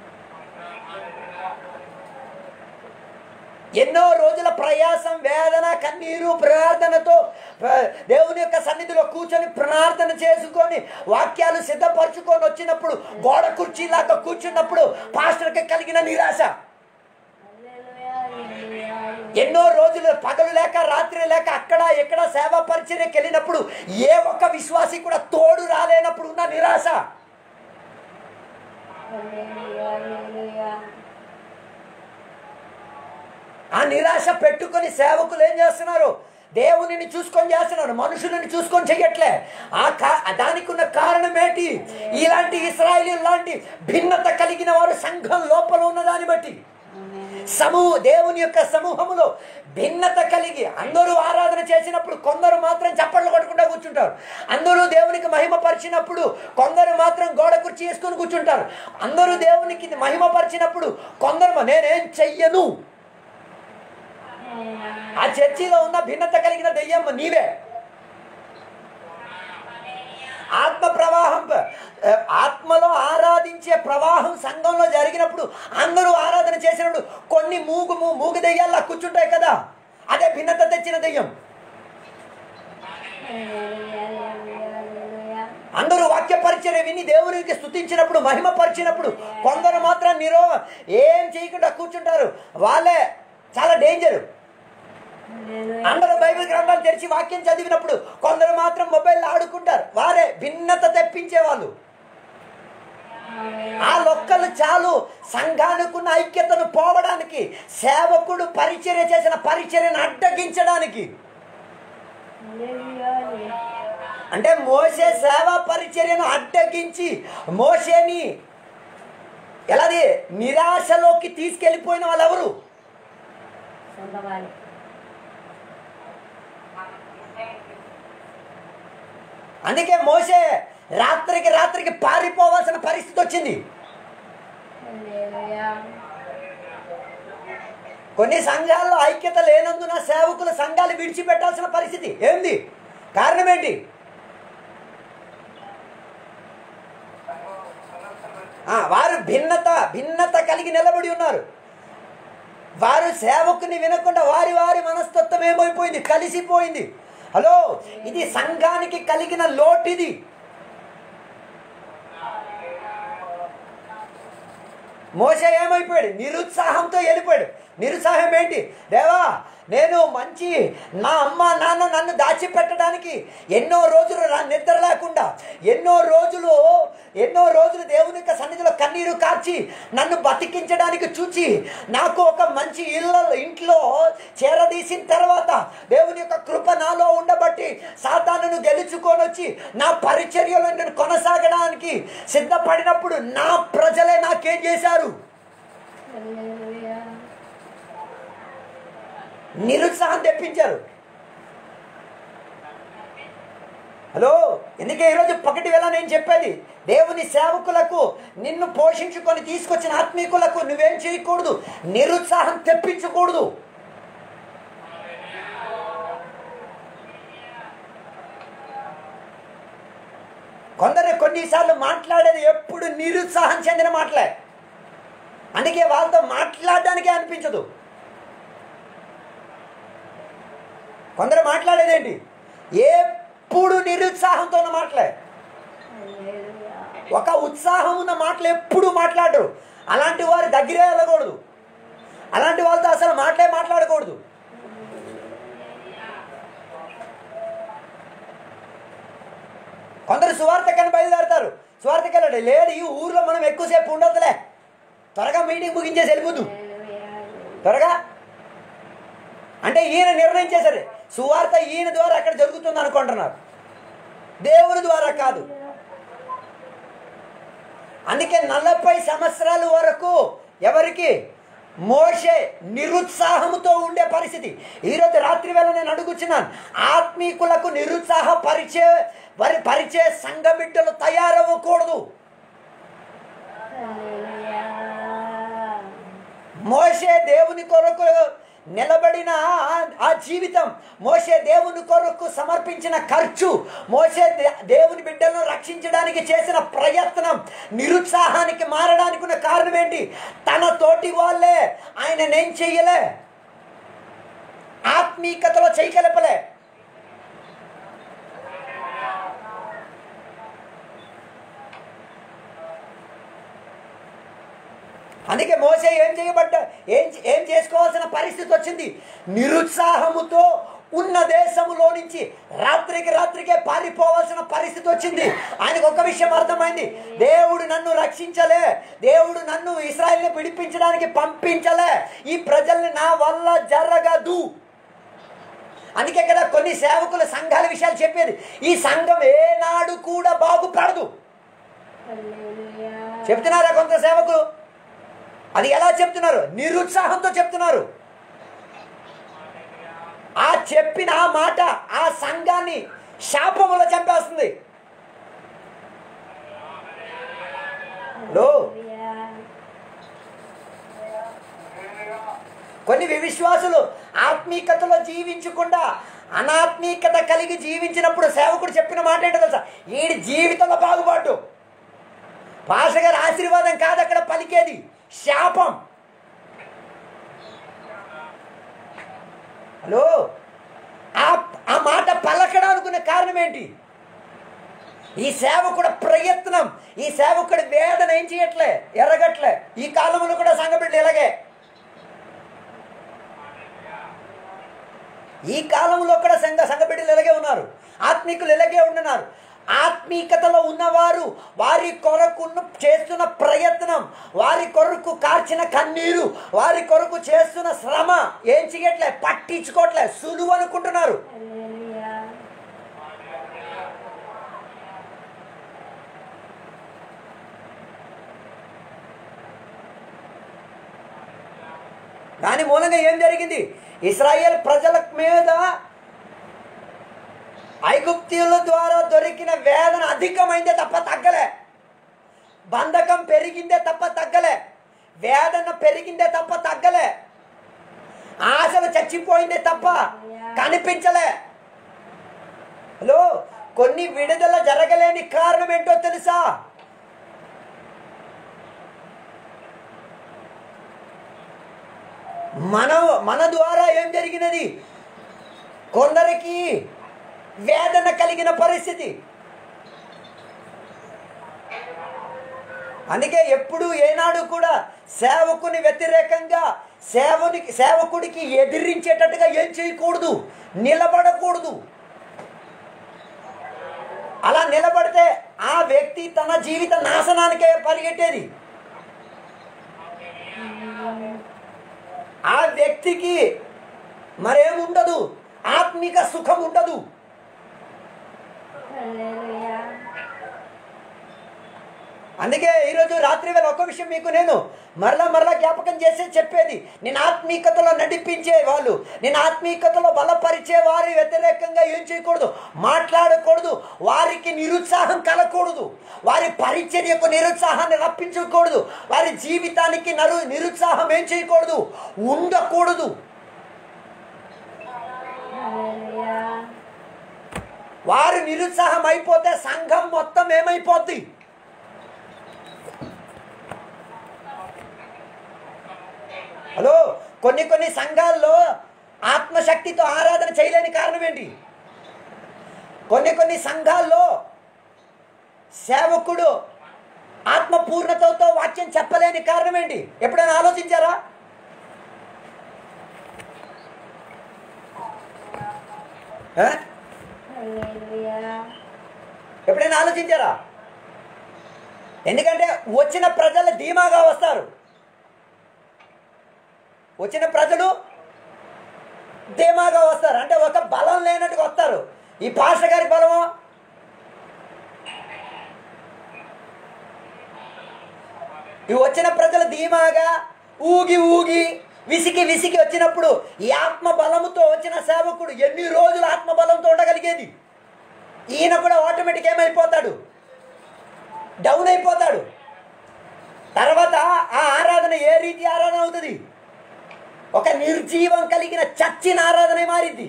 ఎన్నో రోజుల ప్రయాసం వేదన కన్నీరు ప్రార్థనతో ఆ, దేవుని యొక్క సన్నిధిలో కూర్చొని ప్రార్థన చేసుకొని వాక్యాలు సిద్ధపరచుకొని వచ్చినప్పుడు గోడ కుర్చీలాగా కూర్చున్నప్పుడు పాస్టర్కి కలిగిన నిరాశ హల్లెలూయా. హల్లెలూయా. ఎన్నో రోజులు పగలు లేక రాత్రి లేక అక్కడ ఎక్కడ సేవా పరిచర్యకి వెళ్ళినప్పుడు ఏ ఒక్క విశ్వాసి కూడా తోడు రాలేనప్పుడు ఉన్న నిరాశ హల్లెలూయా. హల్లెలూయా. ఆ నిరాశ పెట్టుకొని సేవకులు ఏం చేస్తున్నారు దేవునిని చూసుకొని చేస్తున్నారు మనుషులని చూసుకొని చెయ్యట్లే ఆ కా దానికి ఉన్న కారణం ఏంటి ఇలాంటి ఇస్రాయలీ లాంటి భిన్నత కలిగిన వారు సంఘం లోపల ఉన్న దాన్ని బట్టి ఆమేన్. సమూహ దేవుని యొక్క సమూహములో భిన్నత కలిగి అందరూ ఆరాధన చేసినప్పుడు కొందరు మాత్రం చప్పట్లు కొట్టకుండా కూర్చుంటారు అందరూ దేవునికి మహిమ పరిచినప్పుడు కొందరు మాత్రం గోడ కుర్చీ వేసుకొని కూర్చుంటారు అందరూ దేవునికి మహిమ పరిచినప్పుడు కొందరు నేనేం చెయ్యను ఆ చర్చిలో ఉన్న భిన్నత కలిగిన దెయ్యం నీవే ఆత్మ ప్రవాహం ఆ, ఆత్మలో ఆరాధించే ప్రవాహం సంఘంలో జరిగినప్పుడు అందరూ ఆరాధన చేసినప్పుడు కొన్ని మూగు మూ- మూగు దెయ్యాల్లా కూర్చుంటాయి కదా అదే భిన్నత తెచ్చిన దెయ్యం హల్లెలూయా. హల్లెలూయా. హల్లెలూయా. అందరూ వాక్య పరిచయం విని దేవునికి స్తుతించినప్పుడు మహిమ పరిచినప్పుడు కొందరు మాత్రం నిరో ఏం చేయకుండా కూర్చుంటారు వాళ్ళే చాలా డేంజర్ హల్లెలూయా. అందరూ బైబిల్ గ్రంథాలు తెరిచి వాక్యం చదివినప్పుడు కొందరు మాత్రం మొబైల్ ఆడుకుంటారు వారే భిన్నత తెప్పించే వాళ్ళు ఆమేన్. ఆ లొక్కలు చాలు సంఘానికున్న ఐక్యతను పోవడానికి సేవకుడు పరిచర్య చేసిన పరిచర్యను అడ్డగించడానికి హల్లెలూయా. హల్లెలూయా. అంటే మోసే సేవా పరిచర్యను అడ్డగించి మోసేని ఎలాది నిరాశలోకి తీసుకెళ్ళిపోయిన వాళ్ళు ఎవరు సొంత వాళ్ళు అందుకే మోసే రాత్రికి రాత్రికి పారిపోవాల్సిన పరిస్థితి వచ్చింది హల్లెలూయా. కొన్ని సంఘాల్లో ఐక్యత లేనందున సేవకులు సంఘాలు విడిచిపెట్టాల్సిన పరిస్థితి ఏంది కారణం ఏంటి ఆ, వారు భిన్నత భిన్నత కలిగి నిలబడి ఉన్నారు వారు సేవకుని వినకుండా వారి వారి మనస్తత్వం ఏమైపోయింది కలిసిపోయింది హలో ఇది సంఘానికి కలిగిన లోటిది మోస ఏమైపోయాడు నిరుత్సాహంతో వెళ్ళిపోయాడు నిరుత్సాహం ఏంటి దేవా నేను మంచి నా అమ్మ నాన్న నన్ను దాచిపెట్టడానికి ఎన్నో రోజులు రా- నిద్ర లేకుండా ఎన్నో రోజులు ఎన్నో రోజులు దేవుని యొక్క సన్నిధిలో కన్నీరు కార్చి నన్ను బతికించడానికి చూచి నాకు ఒక మంచి ఇళ్ళ ఇంట్లో చేరదీసిన తర్వాత దేవుని యొక్క కృప నాలో ఉండబట్టి సాతానును గెలుచుకొని వచ్చి నా పరిచర్యలో నేను కొనసాగడానికి సిద్ధపడినప్పుడు నా ప్రజలే నాకేం చేశారు హల్లెలూయా. నిరుత్సాహం తెప్పించారు హలో ఎందుకే ఈరోజు పకటి వేళ నేను చెప్పేది దేవుని సేవకులకు నిన్ను పోషించుకొని తీసుకొచ్చిన ఆత్మీకులకు నువ్వేం చేయకూడదు నిరుత్సాహం తెప్పించకూడదు కొందరు కొన్నిసార్లు మాట్లాడేది ఎప్పుడు నిరుత్సాహం చెందిన మాటలే అందుకే వాళ్ళతో మాట్లాడడానికే అనిపించదు కొందరు మాట్లాడేదేంటి ఎప్పుడు నిరుత్సాహంతో ఉన్న మాటలే హల్లెలూయా. ఒక ఉత్సాహం ఉన్న మాటలు ఎప్పుడు మాట్లాడరు అలాంటి వారి దగ్గరే వెళ్ళకూడదు అలాంటి వాళ్ళతో అసలు మాటలే మాట్లాడకూడదు కొందరు సువార్తకని బయలుదేరతారు సువార్తకెళ్ళాడు లేడు ఈ ఊర్లో మనం ఎక్కువసేపు ఉండదులే త్వరగా మీటింగ్ ముగించేసి వెళ్ళిపోదు హల్లెలూయా. త్వరగా అంటే ఈయన నిర్ణయం చేశారు సువార్త ఈయన ద్వారా అక్కడ జరుగుతుంది అనుకుంటున్నారు దేవుని ద్వారా కాదు అందుకే నలభై సంవత్సరాల వరకు ఎవరికి మోషే నిరుత్సాహముతో ఉండే పరిస్థితి ఈరోజు రాత్రి వేళ నేను అడుగుచున్నాను ఆత్మీకులకు నిరుత్సాహ పరిచే వారి పరిచే సంఘ బిడ్డలు తయారవ్వకూడదు హల్లెలూయా. మోషే దేవుని కొరకు నిలబడిన ఆ- ఆ జీవితం మోషే దేవుని కొరకు సమర్పించిన ఖర్చు మోషే దే- దేవుని బిడ్డలను రక్షించడానికి చేసిన ప్రయత్నం నిరుత్సాహానికి మారడానికి ఉన్న కారణం ఏంటి తన తోటి వాళ్ళే ఆయన నేను చెయ్యలే ఆత్మీకతలో చేయగలపలే అందుకే మోసే ఏం చేయబడ్డ ఏం ఏం చేసుకోవాల్సిన పరిస్థితి వచ్చింది నిరుత్సాహముతో ఉన్న దేశములో నుంచి రాత్రికి రాత్రికే పారిపోవాల్సిన పరిస్థితి వచ్చింది ఆయనకు ఒక విషయం అర్థమైంది దేవుడు నన్ను రక్షించలే దేవుడు నన్ను ఇస్రాయల్ని విడిపించడానికి పంపించలే ఈ ప్రజల్ని నా వల్ల జరగదు అందుకే కదా కొన్ని సేవకుల సంఘాల విషయాలు చెప్పేది ఈ సంఘం ఏనాడు కూడా బాగుపడదు హల్లెలూయా. చెప్తున్నారా కొంత సేవకులు అది ఎలా చెప్తున్నారు నిరుత్సాహంతో చెప్తున్నారు ఆ చెప్పిన ఆ మాట ఆ సంఘాన్ని శాపములో చంపేస్తుంది లో హల్లెలూయా. కొన్ని విశ్వాసులు ఆత్మీకతలో జీవించకుండా అనాత్మీకత కలిగి జీవించినప్పుడు సేవకుడు చెప్పిన మాట ఏంటో తెలుసా ఈడి జీవితంలో బాగుపాటు పాష గారి ఆశీర్వాదం కాదు అక్కడ పలికేది శాపం హలో ఆ ఆ మాట పలకడానికి ఉన్న కారణం ఏంటి ఈ సేవకుడు ప్రయత్నం ఈ సేవకుడి వేదన ఏం చేయట్లే ఎరగట్లే ఈ కాలంలో కూడా సంఘబిడ్డలు ఇలాగే ఈ కాలంలో కూడా సంఘ సంఘబిడ్డలు ఇలాగే ఉన్నారు ఆత్మీకులు ఇలాగే ఉంటున్నారు ఆత్మీకతలో ఉన్నవారు వారి కొరకు ఉన్న- చేస్తున్న ప్రయత్నం వారి కొరకు కార్చిన కన్నీరు వారి కొరకు చేస్తున్న శ్రమ ఏం చేయట్లే పట్టించుకోవట్లే సులువు అనుకుంటున్నారు హల్లెలూయా. దాని మూలంగా ఏం జరిగింది ఇస్రాయేల్ ప్రజల మీద ఐగుప్తీయుల ద్వారా దొరికిన వేదన అధికమైందే తప్ప తగ్గలే బంధకం పెరిగిందే తప్ప తగ్గలే వేదన పెరిగిందే తప్ప తగ్గలే ఆశలు చచ్చిపోయిందే తప్ప కనిపించలే హలో కొన్ని విడుదల జరగలేని కారణం ఏంటో తెలుసా మన మన ద్వారా ఏం జరిగినది కొందరికి వేదన కలిగిన పరిస్థితి అందుకే ఎప్పుడు ఏనాడు కూడా సేవకుని వ్యతిరేకంగా సేవనికి సేవకుడికి ఎదిరించేటట్టుగా ఏం చేయకూడదు నిలబడకూడదు అలా నిలబడితే ఆ వ్యక్తి తన జీవిత నాశనానికే పరిగెట్టేది ఆ వ్యక్తికి మరేముండదు ఆత్మిక సుఖం ఉండదు హల్లెలూయా అందుకే ఈరోజు రాత్రి వేళ ఒక విషయం మీకు నేను మరలా మరలా జ్ఞాపకం చేసి చెప్పేది నేను ఆత్మీయతలో నడిపించే వాళ్ళు నేను ఆత్మీయతలో బలపరిచే వారి వ్యతిరేకంగా ఏం చేయకూడదు మాట్లాడకూడదు వారికి నిరుత్సాహం కలగకూడదు వారి పరిచర్యకు నిరుత్సాహాన్ని రప్పించకూడదు వారి జీవితానికి నరు నిరుత్సాహం ఏం చేయకూడదు ఉండకూడదు హల్లెలూయా వారు నిరుత్సాహం అయిపోతే సంఘం మొత్తం ఏమైపోద్ది హలో కొన్ని కొన్ని సంఘాల్లో ఆత్మశక్తితో ఆరాధన చేయలేని కారణం ఏంటి కొన్ని కొన్ని సంఘాల్లో సేవకుడు ఆత్మపూర్ణతతో వాక్యం చెప్పలేని కారణం ఏంటి ఎప్పుడైనా ఆలోచించారా ఆ? హల్లెలూయా ఎప్పుడైనా ఆలోచించారా ఎందుకంటే వచ్చిన ప్రజలు ధీమాగా వస్తారు వచ్చిన ప్రజలు ధీమాగా వస్తారు అంటే ఒక బలం లేనట్టుగా వస్తారు ఈ పాష గారి బలమో ఈ వచ్చిన ప్రజలు ధీమాగా ఊగి ఊగి విసికి విసికి వచ్చినప్పుడు ఈ ఆత్మ బలముతో వచ్చిన సేవకుడు ఎన్ని రోజులు ఆత్మ బలంతో ఉండగలిగేది ఈయన కూడా ఆటోమేటిక్ ఏమైపోతాడు డౌన్ అయిపోతాడు తర్వాత ఆ ఆరాధన ఏ రీతి ఆరాధన అవుతుంది ఒక నిర్జీవం కలిగిన చచ్చిన ఆరాధన మారిద్ది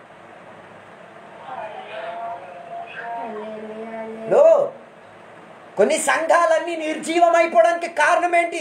హల్లెలూయా లో కొన్ని సంఘాలన్నీ నిర్జీవం అయిపోవడానికి కారణం ఏంటి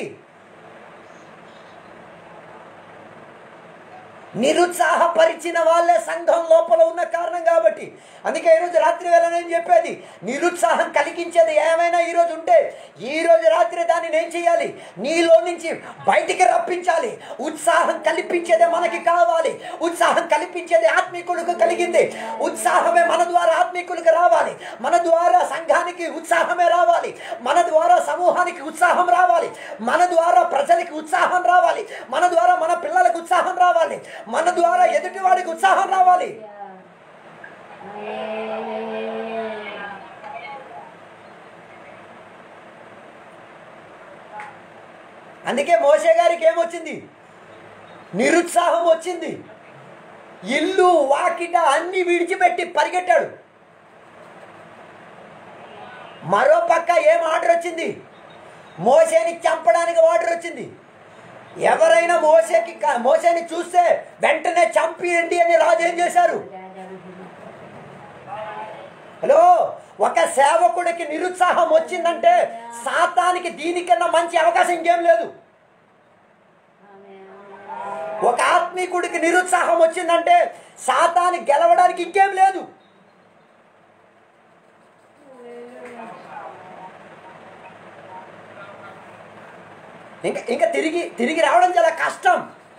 నిరుత్సాహపరిచిన వాళ్ళే సంఘం లోపల ఉన్న కారణం కాబట్టి అందుకే ఈరోజు రాత్రి వేళ నేను చెప్పేది నిరుత్సాహం కలిగించేది ఏమైనా ఈరోజు ఉంటే ఈ రోజు రాత్రి దాన్ని నేను చేయాలి నీలో నుంచి బయటికి రప్పించాలి ఉత్సాహం కల్పించేదే మనకి కావాలి ఉత్సాహం కల్పించేది ఆత్మీకులకు కలిగింది ఉత్సాహమే మన ద్వారా ఆత్మీకులకు రావాలి మన ద్వారా సంఘానికి ఉత్సాహమే రావాలి మన ద్వారా సమూహానికి ఉత్సాహం రావాలి మన ద్వారా ప్రజలకి ఉత్సాహం రావాలి మన ద్వారా మన పిల్లలకు ఉత్సాహం రావాలి మన ద్వారా ఎదుటి వాడికి ఉత్సాహం రావాలి అందుకే మోసే గారికి ఏమొచ్చింది నిరుత్సాహం వచ్చింది ఇల్లు వాకిట అన్ని విడిచిపెట్టి పరిగెట్టాడు మరో పక్క ఏం ఆర్డర్ వచ్చింది మోసేని చంపడానికి ఆర్డర్ వచ్చింది ఎవరైనా మోసేకి క- మోసేని చూస్తే వెంటనే చంపియండి అని రాజు ఏం చేశారు హలో ఒక సేవకుడికి నిరుత్సాహం వచ్చిందంటే సాతానికి దీనికన్నా మంచి అవకాశం ఇంకేం లేదు ఒక ఆత్మీకుడికి నిరుత్సాహం వచ్చిందంటే సాతాని గెలవడానికి ఇంకేం లేదు ఇంకా ఇంకా తిరిగి తిరిగి రావడం చాలా కష్టం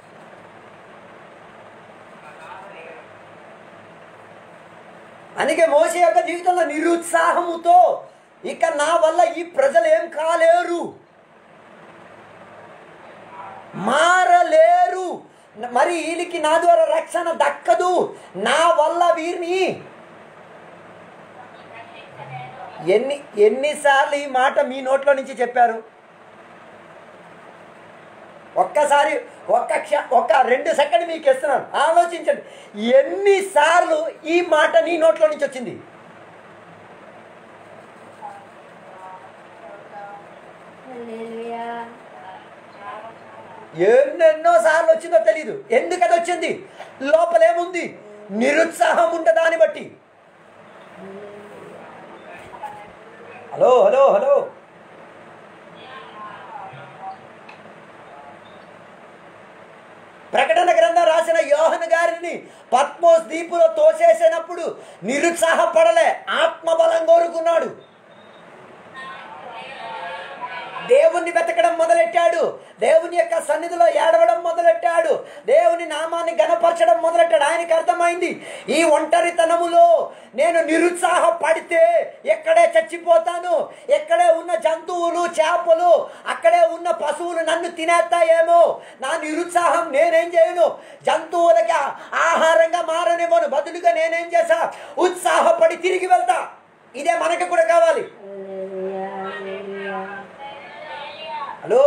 అందుకే మోసే యొక్క జీవితంలో నిరుత్సాహముతో ఇక నా వల్ల ఈ ప్రజలు ఏం కాలేరు మారలేరు మరి వీళ్ళకి నా ద్వారా రక్షణ దక్కదు నా వల్ల వీరిని ఎన్ని ఎన్నిసార్లు ఈ మాట మీ నోట్లో నుంచి చెప్పారు ఒక్కసారి ఒక్క క్ష ఒక్క రెండు సెకండ్ మీకు ఇస్తున్నాను ఆలోచించండి ఎన్నిసార్లు ఈ మాట నీ నోట్లో నుంచి వచ్చింది హల్లెలూయా ఎన్నెన్నో సార్లు వచ్చిందో తెలియదు ఎందుకు అది వచ్చింది లోపల ఏముంది నిరుత్సాహం ఉంట దాన్ని బట్టి హలో హలో హలో యోహన్ గారిని పద్మోస్ దీపులో తోసేసినప్పుడు నిరుత్సాహపడలే ఆత్మబలం కోరుకున్నాడు దేవుణ్ణి వెతకడం మొదలెట్టాడు దేవుని యొక్క సన్నిధిలో ఏడవడం మొదలెట్టాడు దేవుని నామాన్ని గనపరచడం మొదలెట్టాడు ఆయనకి అర్థమైంది ఈ ఒంటరితనములో నేను నిరుత్సాహపడితే ఎక్కడే చచ్చిపోతాను ఎక్కడే ఉన్న జంతువులు చేపలు అక్కడే ఉన్న పశువులు నన్ను తినేస్తాయేమో నా నిరుత్సాహం నేనేం చేయను జంతువులకి ఆ- ఆహారంగా మారనివ్వను బదులుగా నేనేం చేసా ఉత్సాహపడి తిరిగి వెళ్తా ఇదే మనకి కూడా కావాలి హల్లెలూయా, హల్లెలూయా. హలో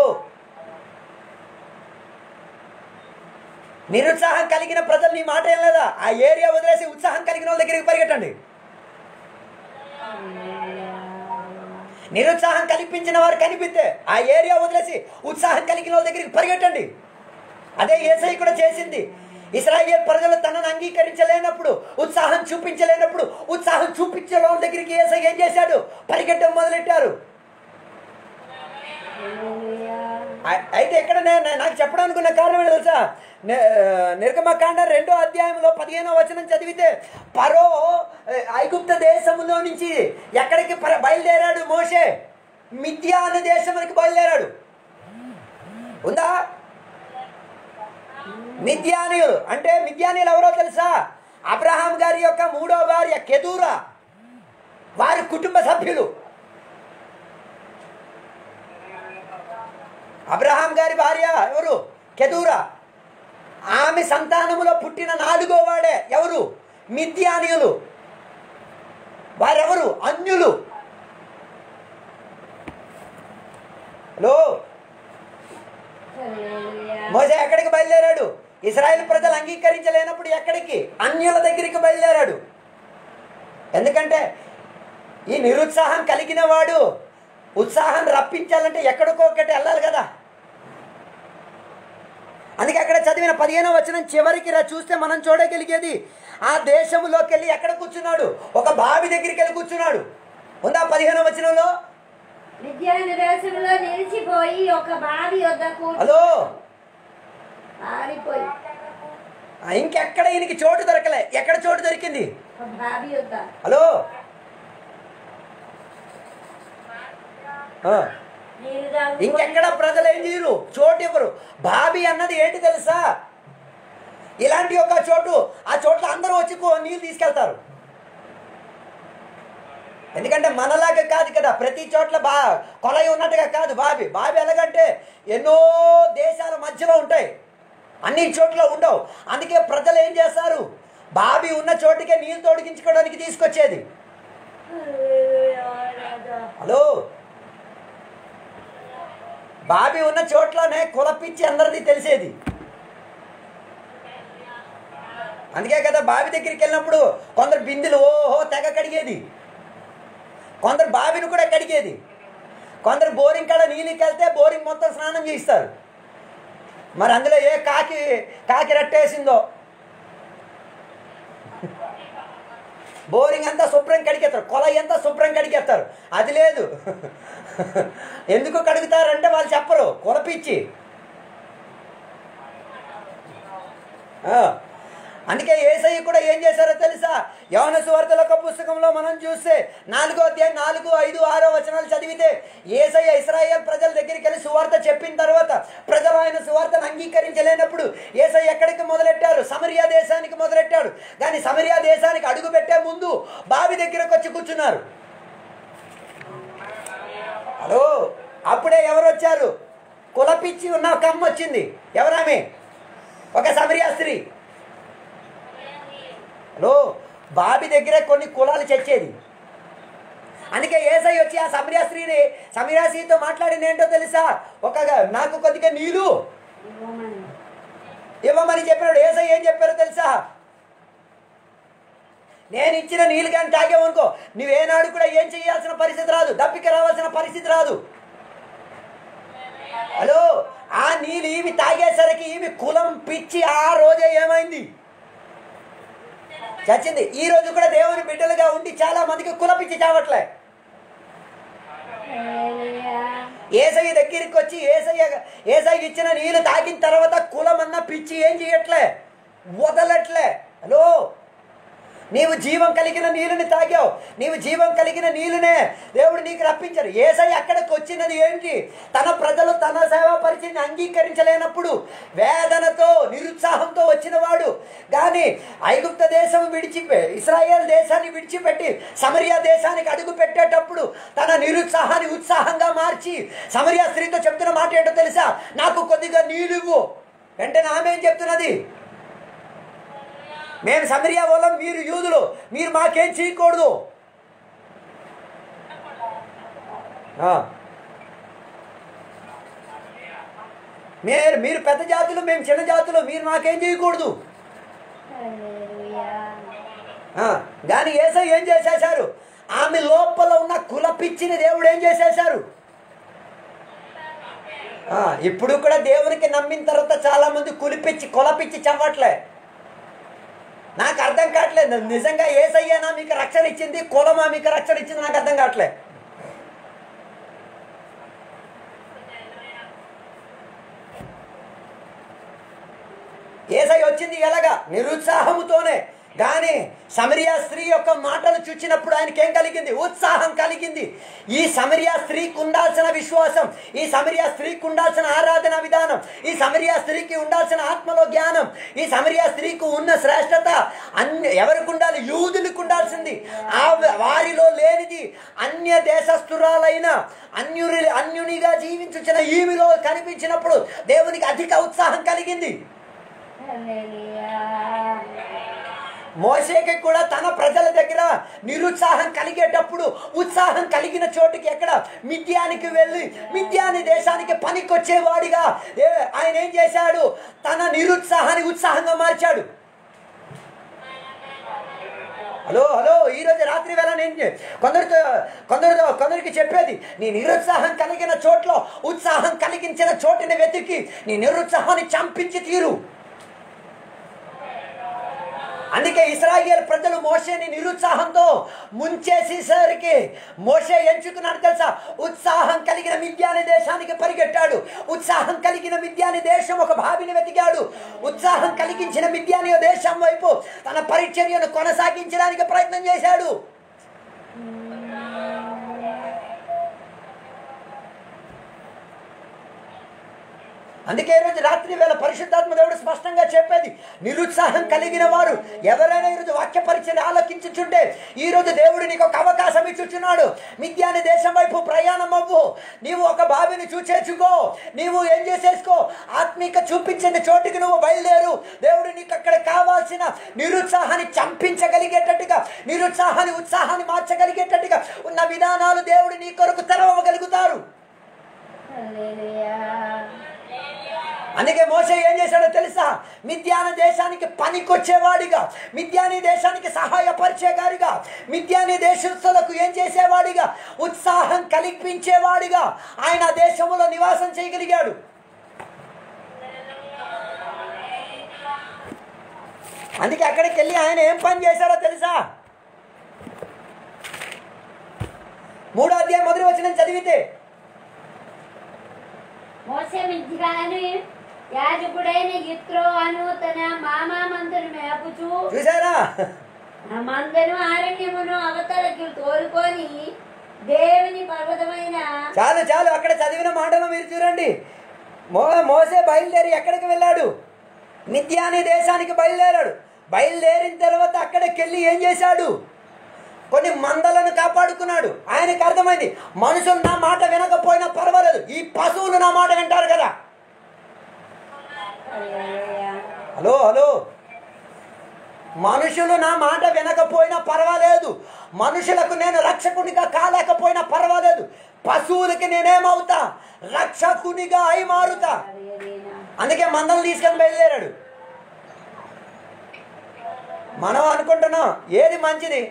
నిరుత్సాహం కలిగిన ప్రజలు నీ మాట ఏం లేదా ఆ ఏరియా వదిలేసి ఉత్సాహం కలిగిన వాళ్ళ దగ్గరికి పరిగెట్టండి నిరుత్సాహం కల్పించిన వారు కనిపిస్తే ఆ ఏరియా వదిలేసి ఉత్సాహం కలిగిన వాళ్ళ దగ్గరికి పరిగెట్టండి అదే ఏసై కూడా చేసింది ఇస్రాయేల్ ప్రజలు తనను అంగీకరించలేనప్పుడు ఉత్సాహం చూపించలేనప్పుడు ఉత్సాహం చూపించే వాళ్ళ దగ్గరికి ఏసై ఏం చేశాడు పరిగెట్టడం మొదలెట్టారు హల్లెలూయా. అ- అయితే ఇక్కడ నేను నేను- నాకు చెప్పడానికి ఉన్న కారణం ఏంటో తెలుసా ని- నిర్గమకాండ రెండో అధ్యాయంలో పదిహేనో వచనం చదివితే పరో ఏ, ఐగుప్త దేశంలో నుంచి ఎక్కడికి పర- బయలుదేరాడు మోషే మిథ్యాన దేశంకి బయలుదేరాడు ఉందా మిథ్యానీయులు అంటే మిథ్యానీయులు ఎవరో తెలుసా అబ్రహాం గారి యొక్క మూడో భార్య కెదూరా వారి కుటుంబ సభ్యులు అబ్రహాం గారి భార్య ఎవరు కెదూరా ఆమె సంతానములో పుట్టిన నాలుగో వాడే ఎవరు మిథ్యానీయులు వారెవరు అన్యులు హలో హల్లెలూయా. మోసే ఎక్కడికి బయలుదేరాడు ఇస్రాయేల్ ప్రజలు అంగీకరించలేనప్పుడు ఎక్కడికి అన్యుల దగ్గరికి బయలుదేరాడు ఎందుకంటే ఈ నిరుత్సాహం కలిగిన వాడు ఉత్సాహం రప్పించాలంటే ఎక్కడికో ఒకటి వెళ్ళాలి కదా అందుకే అక్కడ చదివిన పదిహేనో వచనం చివరికి రా చూస్తే మనం చూడగలిగేది ఆ దేశంలోకి వెళ్ళి ఎక్కడ కూర్చున్నాడు ఒక బావి దగ్గరికి వెళ్ళి కూర్చున్నాడు ఉందా పదిహేనో వచనంలో మిద్యాను దేశంలో నిలిచిపోయి ఒక బావి వద్దకు హలో పారిపోయి ఆ, ఇంకెక్కడ ఈయనకి చోటు దొరకలే ఎక్కడ చోటు దొరికింది ఒక బావి వద్ద హలో ఆ, నీరు తాగు ఇంకెక్కడ ప్రజలు ఏం చేయరు చోటు ఇవ్వరు బాబీ అన్నది ఏంటి తెలుసా ఇలాంటి ఒక చోటు ఆ చోట్ల అందరూ వచ్చి కో- నీళ్ళు తీసుకెళ్తారు ఎందుకంటే మనలాగా కాదు కదా ప్రతి చోట్ల బా కొలయి ఉన్నట్టుగా కాదు బావి బావి ఎలాగంటే ఎన్నో దేశాల మధ్యలో ఉంటాయి అన్ని చోట్ల ఉండవు అందుకే ప్రజలు ఏం చేస్తారు బావి ఉన్న చోటుకే నీళ్ళు తోడిగించుకోవడానికి తీసుకొచ్చేది హల్లెలూయా, రాజా. హలో బాబీ ఉన్న చోట్లోనే కులపిచ్చి అందరిది తెలిసేది అందుకే కదా బావి దగ్గరికి వెళ్ళినప్పుడు కొందరు బిందులు ఓహో తెగ కడిగేది కొందరు బావిని కూడా కడిగేది కొందరు బోరింగ్ కాడ నీళ్ళకి వెళ్తే బోరింగ్ మొత్తం స్నానం చేయిస్తారు మరి అందులో ఏ కాకి కాకి రట్టేసిందో బోరింగ్ అంతా శుభ్రం కడిగేస్తారు కొలై అంతా శుభ్రం కడిగేస్తారు అది లేదు ఎందుకు కడుగుతారంటే వాళ్ళు చెప్పరు కొలపిచ్చి ఆ, అందుకే ఏసయ్య కూడా ఏం చేశారో తెలుసా యవన సువార్తల ఒక పుస్తకంలో మనం చూస్తే నాలుగో అధ్యాయం నాలుగు ఐదు ఆరో వచనాలు చదివితే ఏసయ్య ఇస్రాయేల్ ప్రజల దగ్గరికి వెళ్ళి సువార్త చెప్పిన తర్వాత ప్రజలు ఆయన సువార్తను అంగీకరించలేనప్పుడు ఏసయ్య ఎక్కడికి మొదలెట్టారు సమరియా దేశానికి మొదలెట్టాడు కానీ సమరియా దేశానికి అడుగు పెట్టే ముందు బావి దగ్గరకు వచ్చి కూర్చున్నారు హలో అప్పుడే ఎవరు వచ్చారు కులపిచ్చి ఉన్న ఒక అమ్మ వచ్చింది ఎవరామె ఒక సమరియా స్త్రీ హలో బాబి దగ్గరే కొన్ని కులాలు చచ్చేది అందుకే ఏసై వచ్చి ఆ సమరియా స్త్రీని సమరియా స్త్రీతో మాట్లాడింది ఏంటో తెలుసా ఒక నాకు కొద్దిగా నీళ్ళు ఇవ్వమని ఇవ్వమని చెప్పినాడు ఏసై ఏం చెప్పారో తెలుసా నేను ఇచ్చిన నీళ్ళు కానీ తాగామనుకో నువ్వేనాడు కూడా ఏం చేయాల్సిన పరిస్థితి రాదు దప్పిక రావాల్సిన పరిస్థితి రాదు హలో ఆ నీళ్ళు ఇవి తాగేసరికి ఇవి కులం పిచ్చి ఆ రోజే ఏమైంది చచ్చింది ఈ రోజు కూడా దేవుని బిడ్డలుగా ఉండి చాలా మందికి కుల పిచ్చి చావట్లే హల్లెలూయా. ఏసయ్య దగ్గరికి వచ్చి ఏసయ్య ఏసయ్య ఇచ్చిన నీళ్ళు తాగిన తర్వాత కులం అన్న పిచ్చి ఏం చేయట్లే వదలట్లే హలో నీవు జీవం కలిగిన నీళ్ళని తాగావు నీవు జీవం కలిగిన నీళ్ళనే దేవుడు నీకు రప్పించాడు ఏసై అక్కడికి వచ్చినది ఏంటి తన ప్రజలు తన సేవా పరిచయని అంగీకరించలేనప్పుడు వేదనతో నిరుత్సాహంతో వచ్చినవాడు కానీ ఐగుప్త దేశం విడిచిపె ఇస్రాయేల్ దేశాన్ని విడిచిపెట్టి సమరియా దేశానికి అడుగు పెట్టేటప్పుడు తన నిరుత్సాహాన్ని ఉత్సాహంగా మార్చి సమరియా స్త్రీతో చెప్తున్న మాట ఏంటో తెలుసా నాకు కొద్దిగా నీళ్ళు ఇవ్వు వెంటనే ఆమె ఏం చెప్తున్నది మేము సమరియా వాళ్ళం మీరు యూదులు మీరు మాకేం చేయకూడదు ఆ. మీరు మీరు పెద్ద జాతులు మేము చిన్న జాతులు మీరు మాకేం చేయకూడదు హల్లెలూయా. ఆ, కానీ ఏసై ఏం చేసేశారు ఆమె లోపల ఉన్న కులపిచ్చిని దేవుడు ఏం చేసేశారు ఆ, ఇప్పుడు కూడా దేవునికి నమ్మిన తర్వాత చాలా మంది కులిపిచ్చి కులపిచ్చి చవ్వట్లే నాకు అర్థం కావట్లేదు నిజంగా ఏసయ్యానా మీకు రక్షణ ఇచ్చింది కులమా మీకు రక్షణ ఇచ్చింది నాకు అర్థం కావట్లే ఏసై వచ్చింది ఎలాగా నిరుత్సాహముతోనే కానీ సమరియా స్త్రీ యొక్క మాటలు చూచినప్పుడు ఆయనకి ఏం కలిగింది ఉత్సాహం కలిగింది ఈ సమరియా స్త్రీకి ఉండాల్సిన విశ్వాసం ఈ సమరియా స్త్రీకి ఉండాల్సిన ఆరాధన విధానం ఈ సమరియా స్త్రీకి ఉండాల్సిన ఆత్మలో జ్ఞానం ఈ సమరియా స్త్రీకి ఉన్న శ్రేష్టత అన్ని ఎవరికి ఉండాలి యూదులకు ఉండాల్సింది ఆ వారిలో లేనిది అన్య దేశస్థురాలైన అన్యుని అన్యునిగా జీవించుచిన ఈమెలో కనిపించినప్పుడు దేవునికి అధిక ఉత్సాహం కలిగింది హల్లెలూయా. మోసేకి కూడా తన ప్రజల దగ్గర నిరుత్సాహం కలిగేటప్పుడు ఉత్సాహం కలిగిన చోటుకి ఎక్కడ మిథ్యానికి వెళ్ళి మిథ్యాని దేశానికి పనికొచ్చేవాడిగా ఏ- ఆయన ఏం చేశాడు తన నిరుత్సాహాన్ని ఉత్సాహంగా మార్చాడు హలో హలో ఈ రోజు రాత్రి వేళ నేను చె- కొందరితో కొందరితో కొందరికి చెప్పేది నీ నిరుత్సాహం కలిగిన చోట్ల ఉత్సాహం కలిగించిన చోటుని వెతికి నీ నిరుత్సాహాన్ని చంపించి తీరు అందుకే ఇస్రాయేల్ ప్రజలు మోషేని నిరుత్సాహంతో ముంచేసేసరికి మోషే ఎంచుకున్నాడు తెలుసా ఉత్సాహం కలిగిన మిథ్యాని దేశానికి పరిగెట్టాడు ఉత్సాహం కలిగిన మిథ్యాని దేశం ఒక భావిని వెతికాడు ఉత్సాహం కలిగించిన మిథ్యాని దేశం వైపు తన పరిచర్యను కొనసాగించడానికి ప్రయత్నం చేశాడు అందుకే ఈ రోజు రాత్రి వేళ పరిశుద్ధాత్మ దేవుడు స్పష్టంగా చెప్పేది నిరుత్సాహం కలిగిన వారు ఎవరైనా ఈరోజు వాక్య పరిచయం ఆలోకించుచుంటే ఈ రోజు దేవుడు నీకు ఒక అవకాశం ఇచ్చుచున్నాడు మిథ్యాని దేశం వైపు ప్రయాణం అవ్వు నీవు ఒక బావిని చూచేసుకో నీవు ఏం చేసేసుకో ఆత్మీక చూపించిన చోటుకి నువ్వు బయలుదేరు దేవుడు నీకు అక్కడ కావాల్సిన నిరుత్సాహాన్ని చంపించగలిగేటట్టుగా నిరుత్సాహాన్ని ఉత్సాహాన్ని మార్చగలిగేటట్టుగా ఉన్న విధానాలు దేవుడు నీ కొరకు తెరవగలుగుతారు హల్లెలూయా. అందుకే మోసే ఏం చేశాడో తెలుసా మిథ్యాన దేశానికి పనికొచ్చేవాడిగా మిథ్యాని దేశానికి సహాయపరిచేగాడిగా మిథ్యాని దేశస్తులకు ఏం చేసేవాడిగా ఉత్సాహం కల్పించేవాడిగా ఆయన ఆ దేశంలో నివాసం చేయగలిగాడు అందుకే అక్కడికి వెళ్ళి ఆయన ఏం పని చేశారో తెలుసా మూడో అధ్యాయం మొదటి వచ్చిన చదివితే మోసే మిథ్యాను యాజకుడైన ఇత్రో అను తన మామా మందును మేపుచు చూసారా ఆ మందను ఆరణ్యమును అవతలకి తోలుకొని దేవుని పర్వతమైన చాలు చాలు అక్కడ చదివిన మాటలు మీరు చూడండి మో మోసే బయలుదేరి ఎక్కడికి వెళ్ళాడు నిత్యాని దేశానికి బయలుదేరాడు బయలుదేరిన తర్వాత అక్కడికి వెళ్ళి ఏం చేశాడు కొన్ని మందలను కాపాడుకున్నాడు ఆయనకు అర్థమైంది మనుషులు నా మాట వినకపోయినా పర్వాలేదు ఈ పశువులు నా మాట వింటారు కదా హల్లెలూయా. హలో హలో మనుషులు నా మాట వినకపోయినా పర్వాలేదు మనుషులకు నేను రక్షకునిగా కాలేకపోయినా పర్వాలేదు పశువులకి నేనేమవుతా రక్షకునిగా అయి మారుతా హల్లెలూయా. అందుకే మందలు తీసుకొని బయలుదేరాడు మనం అనుకుంటున్నాం ఏది మంచిది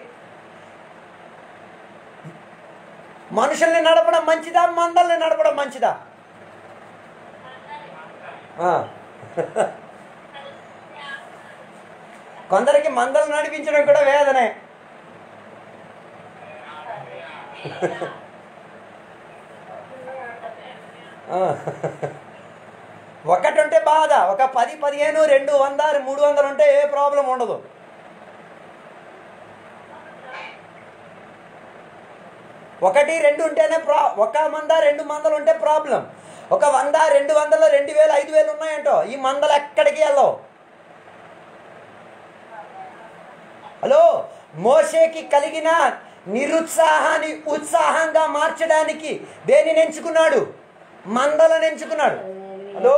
మనుషుల్ని నడపడం మంచిదా మందల్ని నడపడం మంచిదా ఆ. కొందరికి మందలు నడిపించడం కూడా వేదనే ఆ. ఒకటి ఉంటే బాధ ఒక పది పదిహేను రెండు వంద మూడు వందలు ఉంటే ఏ ప్రాబ్లం ఉండదు ఒకటి రెండు ఉంటేనే ప్రా ఒక మంద రెండు మందలు ఉంటే ప్రాబ్లం ఒక వంద రెండు వందలు రెండు వేలు ఐదు వేలు ఉన్నాయంటో ఈ మందలు ఎక్కడికి వెళ్ళవు హలో మోషేకి కలిగిన నిరుత్సాహాన్ని ఉత్సాహంగా మార్చడానికి దేనిని ఎంచుకున్నాడు మందలను ఎంచుకున్నాడు హలో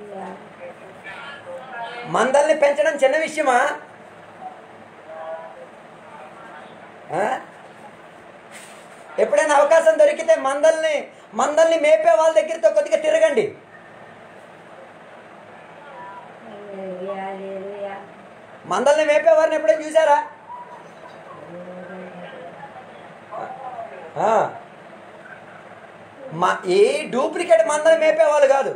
మందల్ని పెంచడం చిన్న విషయమా ఆ? ఎప్పుడైనా అవకాశం దొరికితే మందల్ని మందల్ని మేపే వాళ్ళ దగ్గరతో కొద్దిగా తిరగండి హల్లెలూయా, హల్లెలూయా. మందల్ని మేపేవారిని ఎప్పుడైనా చూసారా ఆ. మా ఏ డూప్లికేట్ మందని మేపేవాళ్ళు కాదు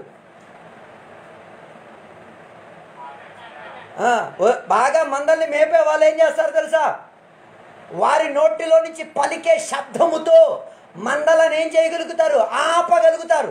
ఆ, ఓ- బాగా మందల్ని మేపే వాళ్ళు ఏం చేస్తారు తెలుసా వారి నోటిలో నుంచి పలికే శబ్దముతో మందలను ఏం చేయగలుగుతారు ఆపగలుగుతారు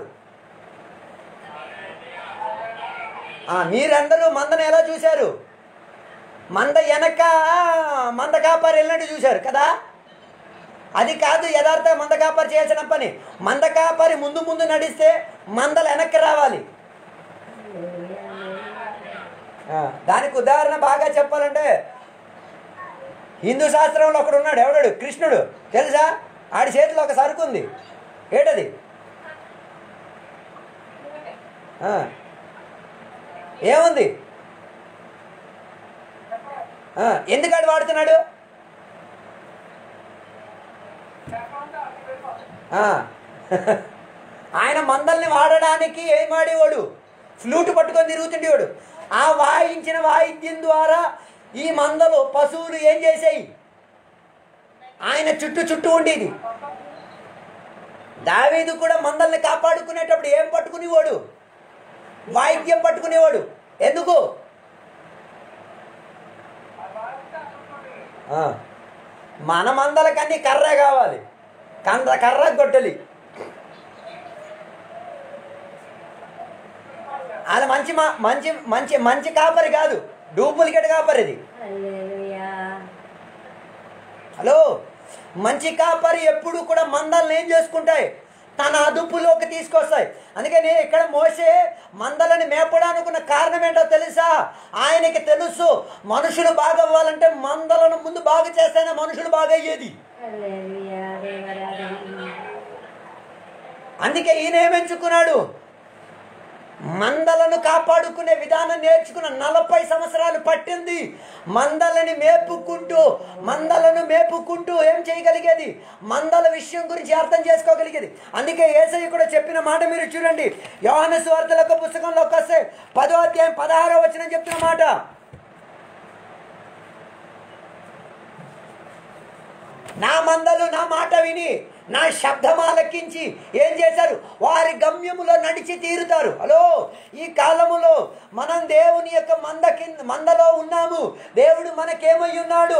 ఆ, మీరందరూ మందను ఎలా చూశారు మంద వెనక మంద కాపారి వెళ్ళినట్టు చూశారు కదా అది కాదు యథార్థ మంద కాపరి చేయాల్సిన పని మంద కాపరి ముందు ముందు నడిస్తే మందలు వెనక్కి రావాలి హల్లెలూయా, హల్లెలూయా. ఆ, దానికి ఉదాహరణ బాగా చెప్పాలంటే హిందూ శాస్త్రంలో ఒకడు ఉన్నాడు ఎవడాడు కృష్ణుడు తెలుసా ఆడి చేతిలో ఒక సరుకు ఉంది ఏటది ఆ, ఏముంది ఆ, ఎందుకు ఆడు వాడుతున్నాడు ఆ, ఆయన మందల్ని వాడడానికి ఏం వాడేవాడు ఫ్లూట్ పట్టుకొని తిరుగుతుండేవాడు ఆ వాయించిన వాయిద్యం ద్వారా ఈ మందలు పశువులు ఏం చేసాయి ఆయన చుట్టూ చుట్టూ ఉండేది దావీదు కూడా మందల్ని కాపాడుకునేటప్పుడు ఏం పట్టుకునేవాడు వాయిద్యం పట్టుకునేవాడు ఎందుకు ఆ, మన మందలకన్నీ కర్ర కావాలి కంద కర్ర గొడ్డలి అది మంచి మా- మంచి మంచి మంచి కాపరి కాదు డూప్లికేట్ కాపరి ఇది హల్లెలూయా. హలో మంచి కాపరి ఎప్పుడు కూడా మందల్ని ఏం చేసుకుంటాయి తన అదుపులోకి తీసుకొస్తాయి అందుకని ఇక్కడ మోసే మందలని మేపడానుకున్న కారణం ఏంటో తెలుసా ఆయనకి తెలుసు మనుషులు బాగా అవ్వాలంటే మందలను ముందు బాగు చేస్తేనే మనుషులు బాగా అయ్యేది హల్లెలూయా, దేవరాధన. అందుకే ఈయన ఏమెంచుకున్నాడు మందలను కాపాడుకునే విధానం నేర్చుకున్న నలభై సంవత్సరాలు పట్టింది మందలని మేపుకుంటూ మందలను మేపుకుంటూ ఏం చేయగలిగేది మందల విషయం గురించి అర్థం చేసుకోగలిగేది అందుకే ఏసయ్య కూడా చెప్పిన మాట మీరు చూడండి యోహాను సువార్తలకు పుస్తకంలోకి వస్తే పదో అధ్యాయం పదహారో వచ్చిన చెప్తున్న మాట నా మందలు నా మాట విని నా శబ్దం ఆలకించి ఏం చేశారు వారి గమ్యములో నడిచి తీరుతారు హలో ఈ కాలములో మనం దేవుని యొక్క మంద కింద మందలో ఉన్నాము దేవుడు మనకేమై ఉన్నాడు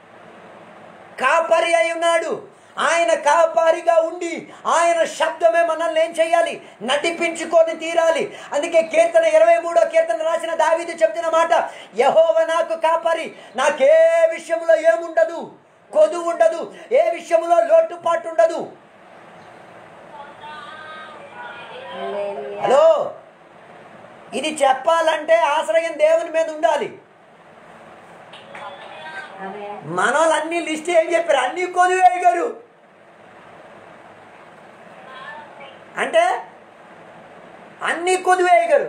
కాపరి అయి ఉన్నాడు ఆయన కాపారిగా ఉండి ఆయన శబ్దమే మనల్ని ఏం చేయాలి నడిపించుకొని తీరాలి అందుకే కీర్తన ఇరవై మూడో కీర్తన రాసిన దావీదు చెప్తున్న మాట యహోవ నాకు కాపరి నాకే విషయంలో ఏముండదు కొదు ఉండదు ఏ విషయంలో లోటుపాటు ఉండదు హల్లెలూయా. హలో ఇది చెప్పాలంటే ఆశ్రయం దేవుని మీద ఉండాలి ఆమేన్. మన వాళ్ళు అన్ని లిస్ట్ ఏం చెప్పారు అన్ని కొలువే గారు అంటే అన్ని కొదువే అయ్యగారు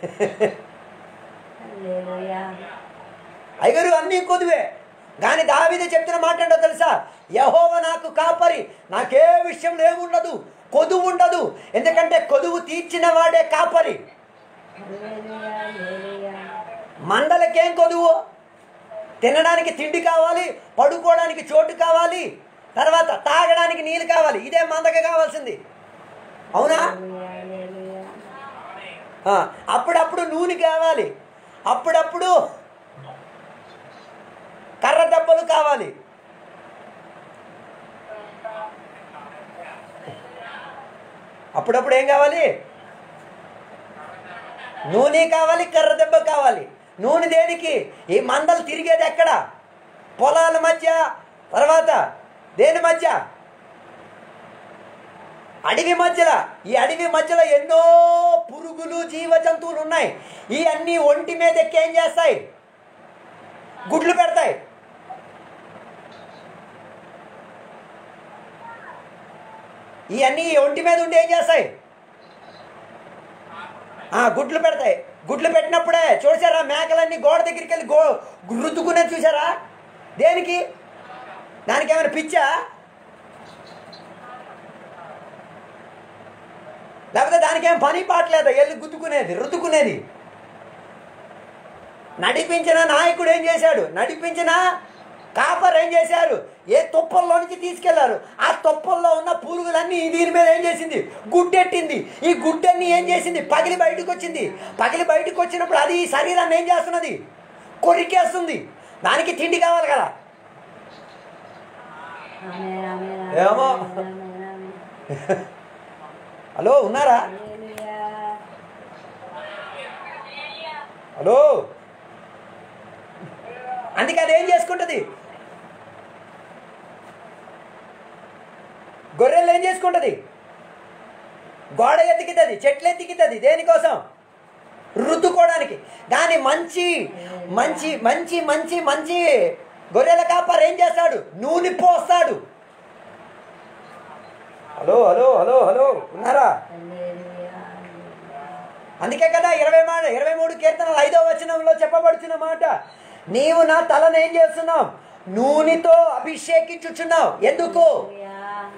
హల్లెలూయా. అయ్యగారు అన్ని కొదువే కానీ దావీదే చెప్తున్న మాట ఏంటో తెలుసా యహోవ నాకు కాపరి నాకే విషయంలో ఏముండదు కొదువు ఉండదు ఎందుకంటే కొదువు తీర్చిన వాడే కాపరి హల్లెలూయా, హల్లెలూయా. మందలకేం కొదువు తినడానికి తిండి కావాలి పడుకోవడానికి చోటు కావాలి తర్వాత తాగడానికి నీళ్ళు కావాలి ఇదే మందకి కావాల్సింది అవునా హల్లెలూయా, హల్లెలూయా. ఆ, అప్పుడప్పుడు నూనె కావాలి అప్పుడప్పుడు కర్ర దెబ్బలు కావాలి అప్పుడప్పుడు ఏం కావాలి నూనె కావాలి కర్ర దెబ్బ కావాలి నూనె దేనికి ఈ మందలు తిరిగేది ఎక్కడ పొలాల మధ్య తర్వాత దేని మధ్య అడవి మధ్యలో ఈ అడవి మధ్యలో ఎన్నో పురుగులు జీవ జంతువులు ఉన్నాయి ఈ అన్ని ఒంటి మీద ఎక్కి ఏం చేస్తాయి గుడ్లు పెడతాయి ఈ అన్ని ఒంటి మీద ఉండి ఏం చేస్తాయి ఆ, గుడ్లు పెడతాయి గుడ్లు పెట్టినప్పుడే చూసారా మేకలన్నీ గోడ దగ్గరికి వెళ్ళి గో రుద్దుకునేది చూసారా దేనికి దానికి ఏమైనా పిచ్చా లేకపోతే దానికి ఏం పని పాటలేదు వెళ్ళి గుద్దుకునేది రుద్దుకునేది నడిపించిన నాయకుడు ఏం చేశాడు నడిపించిన కాపర్ ఏం చేశారు ఏ తుప్పల్లో నుంచి తీసుకెళ్లారు ఆ తుప్పల్లో ఉన్న పురుగులన్నీ దీని మీద ఏం చేసింది గుడ్డెట్టింది ఈ గుడ్డన్ని ఏం చేసింది పగిలి బయటకు వచ్చింది పగిలి బయటకు వచ్చినప్పుడు అది ఈ శరీరాన్ని ఏం చేస్తున్నది కొరికేస్తుంది దానికి తిండి కావాలి కదా ఆమేన్, ఆమేన్, ఆమేన్, ఏమో. ఆమేన్, ఆమేన్. హలో ఉన్నారా హల్లెలూయా. హలో అందుకే అది ఏం చేసుకుంటుంది గొర్రెలు ఏం చేసుకుంటుంది గోడ ఎత్తికితుంది చెట్లు ఎత్తికితుంది దేనికోసం రుద్దుకోవడానికి దాని మంచి మంచి మంచి మంచి మంచి గొర్రెల కాపర్ ఏం చేస్తాడు నూనె పోస్తాడు హలో హలో హలో హలో ఉన్నారా హల్లెలూయా. అందుకే కదా ఇరవై మాట ఇరవై మూడు కీర్తనలు ఐదో వచనంలో చెప్పబడుతున్న మాట నీవు నా తలను ఏం చేస్తున్నావు నూనెతో అభిషేకించుచున్నావు ఎందుకు హల్లెలూయా.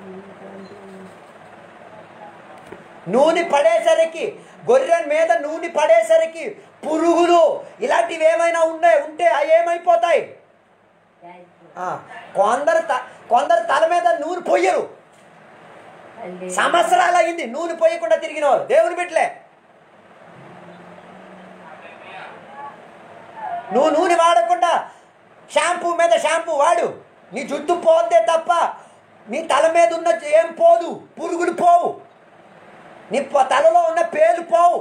నూనె పడేసరికి గొర్రె మీద నూనె పడేసరికి పురుగులు ఇలాంటివి ఏమైనా ఉన్నాయి ఉంటే అవి ఏమైపోతాయి ఆ, కొందరు త- కొందరు తల మీద నూనె పొయ్యరు హల్లెలూయా. సంవత్సరాలు అయింది నూనె పోయకుండా తిరిగిన వాళ్ళు దేవుని బిడ్డలే నువ్వు నూనె వాడకుండా షాంపూ మీద షాంపూ వాడు నీ జుట్టు పోతే తప్ప నీ తల మీద ఉన్న ఏం పోదు పురుగులు పోవు నీ ప- తలలో ఉన్న పేలు పోవు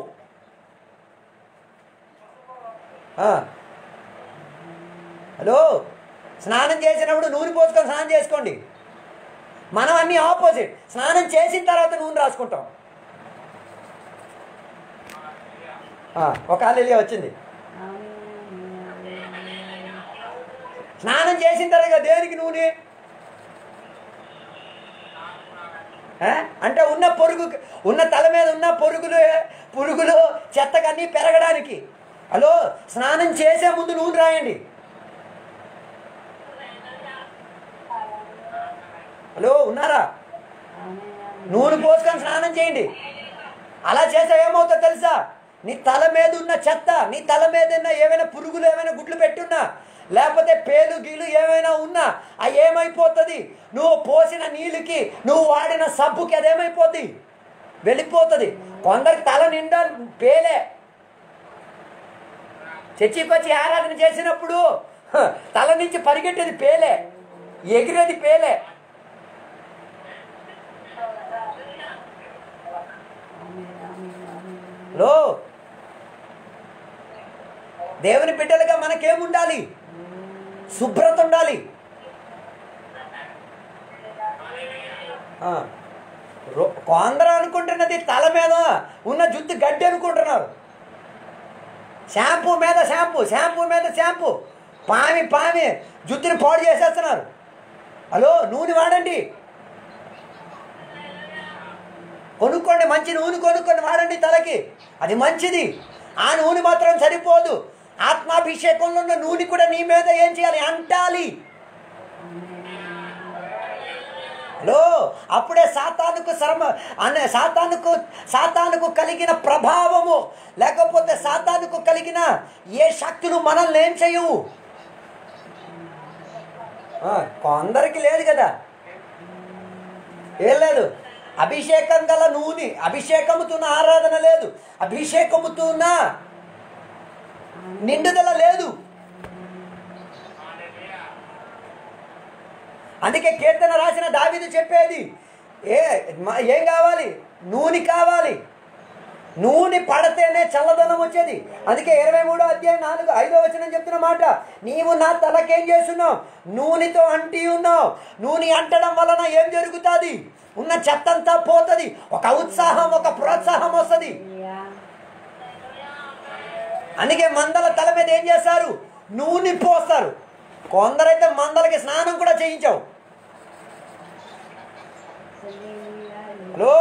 ఆ. హలో స్నానం చేసినప్పుడు నూనె పోసుకొని స్నానం చేసుకోండి మనం అన్ని ఆపోజిట్ స్నానం చేసిన తర్వాత నూనె రాసుకుంటాం ఆ, ఒక అల్లెలియా వచ్చింది స్నానం చేసిన తర్వాత దేనికి నూనె ఆ? అంటే ఉన్న పొరుగు ఉన్న తల మీద ఉన్న పొరుగులు పురుగులు చెత్తకన్నీ పెరగడానికి హలో స్నానం చేసే ముందు నూనె రాయండి హలో ఉన్నారా నూనె పోసుకొని స్నానం చేయండి అలా చేస్తే ఏమవుతుందో తెలుసా నీ తల మీద ఉన్న చెత్త నీ తల మీద ఉన్న ఏమైనా పురుగులు ఏమైనా గుడ్లు పెట్టున్నా లేకపోతే పేలు గీలు ఏమైనా ఉన్నా అవి ఏమైపోతుంది నువ్వు పోసిన నీళ్ళకి నువ్వు వాడిన సబ్బుకి అదేమైపోద్ది వెళ్ళిపోతుంది కొందరికి తల నిండా పేలే చచ్చిపచ్చి ఆరాధన చేసినప్పుడు హ, తల నుంచి పరిగెట్టేది పేలే ఎగిరేది పేలే లో దేవుని బిడ్డలుగా మనకేముండాలి శుభ్రత ఉండాలి ఆ, రో- కొందరు అనుకుంటున్నది తల మీద ఉన్న జుట్టు గడ్డి అనుకుంటున్నారు షాంపూ మీద షాంపూ షాంపూ మీద షాంపూ పామి పామి జుట్టుని పాడు చేసేస్తున్నారు హలో నూనె వాడండి కొనుక్కోండి మంచి నూనె కొనుక్కొని వాడండి తలకి అది మంచిది ఆ నూనె మాత్రం సరిపోదు ఆత్మాభిషేకంలో ఉన్న నూనె కూడా నీ మీద ఏం చేయాలి అంటాలి హలో అప్పుడే సాతానుకు శ్రమ అనే సాతానుకు సాతానుకు కలిగిన ప్రభావము లేకపోతే సాతానుకు కలిగిన ఏ శక్తులు మనల్ని ఏం చేయవు ఆ, కొందరికి లేదు కదా ఏం లేదు అభిషేకం గల నూనె అభిషేకముతున్న ఆరాధన లేదు అభిషేకముతున్న నిండుదల లేదు అందుకే కీర్తన రాసిన దావీదు చెప్పేది ఏ మ- ఏం కావాలి నూనె కావాలి నూనె పడితేనే చల్లదనం వచ్చేది అందుకే ఇరవై మూడో అధ్యాయం నాలుగు ఐదో వచనం చెప్తున్న మాట నీవు నా తలకేం చేస్తున్నావు నూనెతో అంటి ఉన్నావు నూనె అంటడం వలన ఏం జరుగుతుంది ఉన్న చెత్తంతా పోతుంది ఒక ఉత్సాహం ఒక ప్రోత్సాహం వస్తుంది అందుకే మందల తల మీద ఏం చేస్తారు నూనె పోస్తారు కొందరైతే మందలకి స్నానం కూడా చేయించావు హలో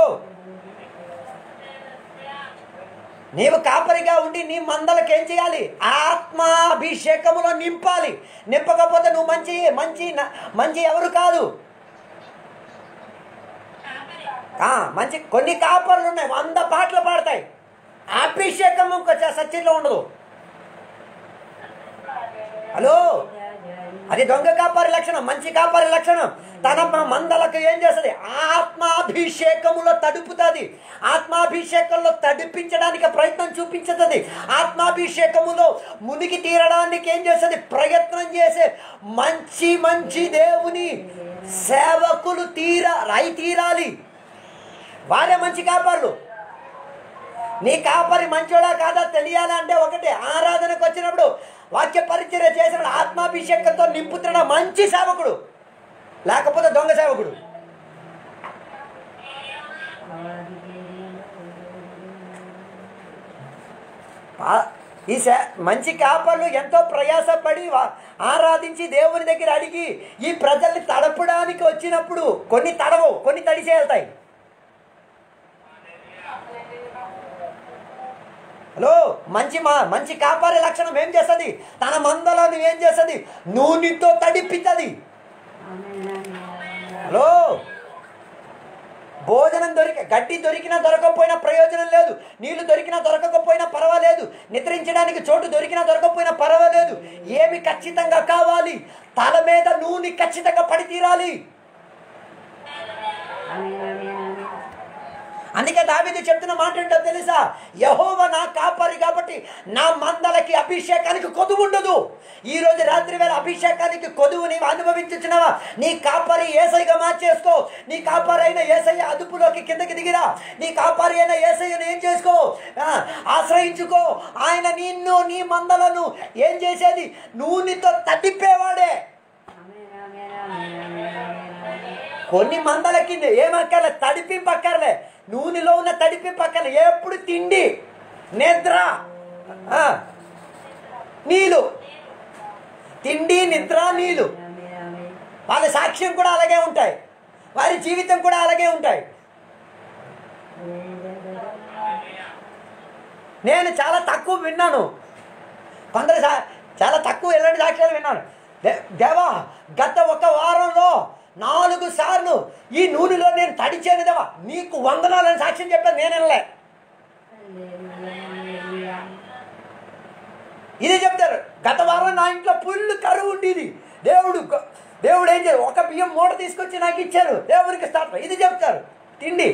నీవు కాపరిగా ఉండి నీ మందలకు ఏం చేయాలి ఆత్మాభిషేకములో నింపాలి నింపకపోతే నువ్వు మంచి మంచి న- మంచి ఎవరు కాదు ఆ, మంచి కొన్ని కాపర్లు ఉన్నాయి వంద పాటలు పాడతాయి అభిషేకం సత్యంలో ఉండదు హలో అది దొంగ కాపరి లక్షణం మంచి కాపరి లక్షణం తన మ- మందలకు ఏం చేస్తుంది ఆత్మాభిషేకములో తడుపుతుంది ఆత్మాభిషేకంలో తడిపించడానికి ప్రయత్నం చూపించుతుంది ఆత్మాభిషేకములో మునిగి తీరడానికి ఏం చేస్తుంది ప్రయత్నం చేసే మంచి మంచి దేవుని సేవకులు తీర రై తీరాలి వారే మంచి కాపర్లు నీ కాపరి మంచోడా కాదా తెలియాలంటే ఒకటి ఆరాధనకు వచ్చినప్పుడు వాక్య పరిచర్య చేసిన ఆత్మాభిషేకంతో నింపుతున్న మంచి సేవకుడు లేకపోతే దొంగ సేవకుడు ఆ- ఈ సే మంచి కాపర్లు ఎంతో ప్రయాసపడి వా- ఆరాధించి దేవుని దగ్గర అడిగి ఈ ప్రజల్ని తడపడానికి వచ్చినప్పుడు కొన్ని తడవవు కొన్ని తడిసే వెళ్తాయి హలో మంచి మా మంచి కాపాడే లక్షణం ఏం చేస్తుంది తన మందలను ఏం చేస్తుంది నూనెతో తడిపిస్తుంది హలో భోజనం దొరిక గడ్డి దొరికినా దొరకకపోయినా ప్రయోజనం లేదు నీళ్లు దొరికినా దొరకకపోయినా పర్వాలేదు నిద్రించడానికి చోటు దొరికినా దొరకకపోయినా పర్వాలేదు ఏమి ఖచ్చితంగా కావాలి తల మీద నూనె ఖచ్చితంగా పడి తీరాలి అందుకే దావిది చెప్తున్న మాట ఏంటో తెలుసా యహోవ నా కాపరి కాబట్టి నా మందలకి అభిషేకానికి కొదువు ఉండదు ఈ రోజు రాత్రి వేళ అభిషేకానికి కొదువు నీవు అనుభవించుచున్నావా నీ కాపరి ఏసైగా మార్చేసుకో నీ కాపరి అయిన ఏసయ్య అదుపులోకి కిందకి దిగిరా నీ కాపరి అయిన ఏసయ్యను ఏం చేసుకో ఆ, ఆశ్రయించుకో ఆయన నిన్ను నీ మందలను ఏం చేసేది నూనెతో తడిపేవాడే కొన్ని మందలకి ఏమక్కర్లే తడిపింపక్కర్లే నూనెలో ఉన్న తడిపింపక్కర్లే ఎప్పుడు తిండి నిద్ర ఆ, నీళ్ళు తిండి నిద్ర నీళ్ళు వాళ్ళ సాక్ష్యం కూడా అలాగే ఉంటాయి వారి జీవితం కూడా అలాగే ఉంటాయి నేను చాలా తక్కువ విన్నాను కొందరు సా- చాలా తక్కువ ఎలాంటి సాక్ష్యాలు విన్నాను దే- దేవా గత ఒక వారంలో నాలుగు సార్లు ఈ నూనెలో నేను తడిచాను దేవా నీకు వందనాలని సాక్ష్యం చెప్పాను నేను వినలే ఇది చెప్తారు గత వారం నా ఇంట్లో పుల్లు కరువు ఉండేది దేవుడు గ- దేవుడు ఏం చేయరు ఒక బియ్యం మూట తీసుకొచ్చి నాకు ఇచ్చారు దేవునికి స్టార్ట్ ఇది చెప్తారు తిండి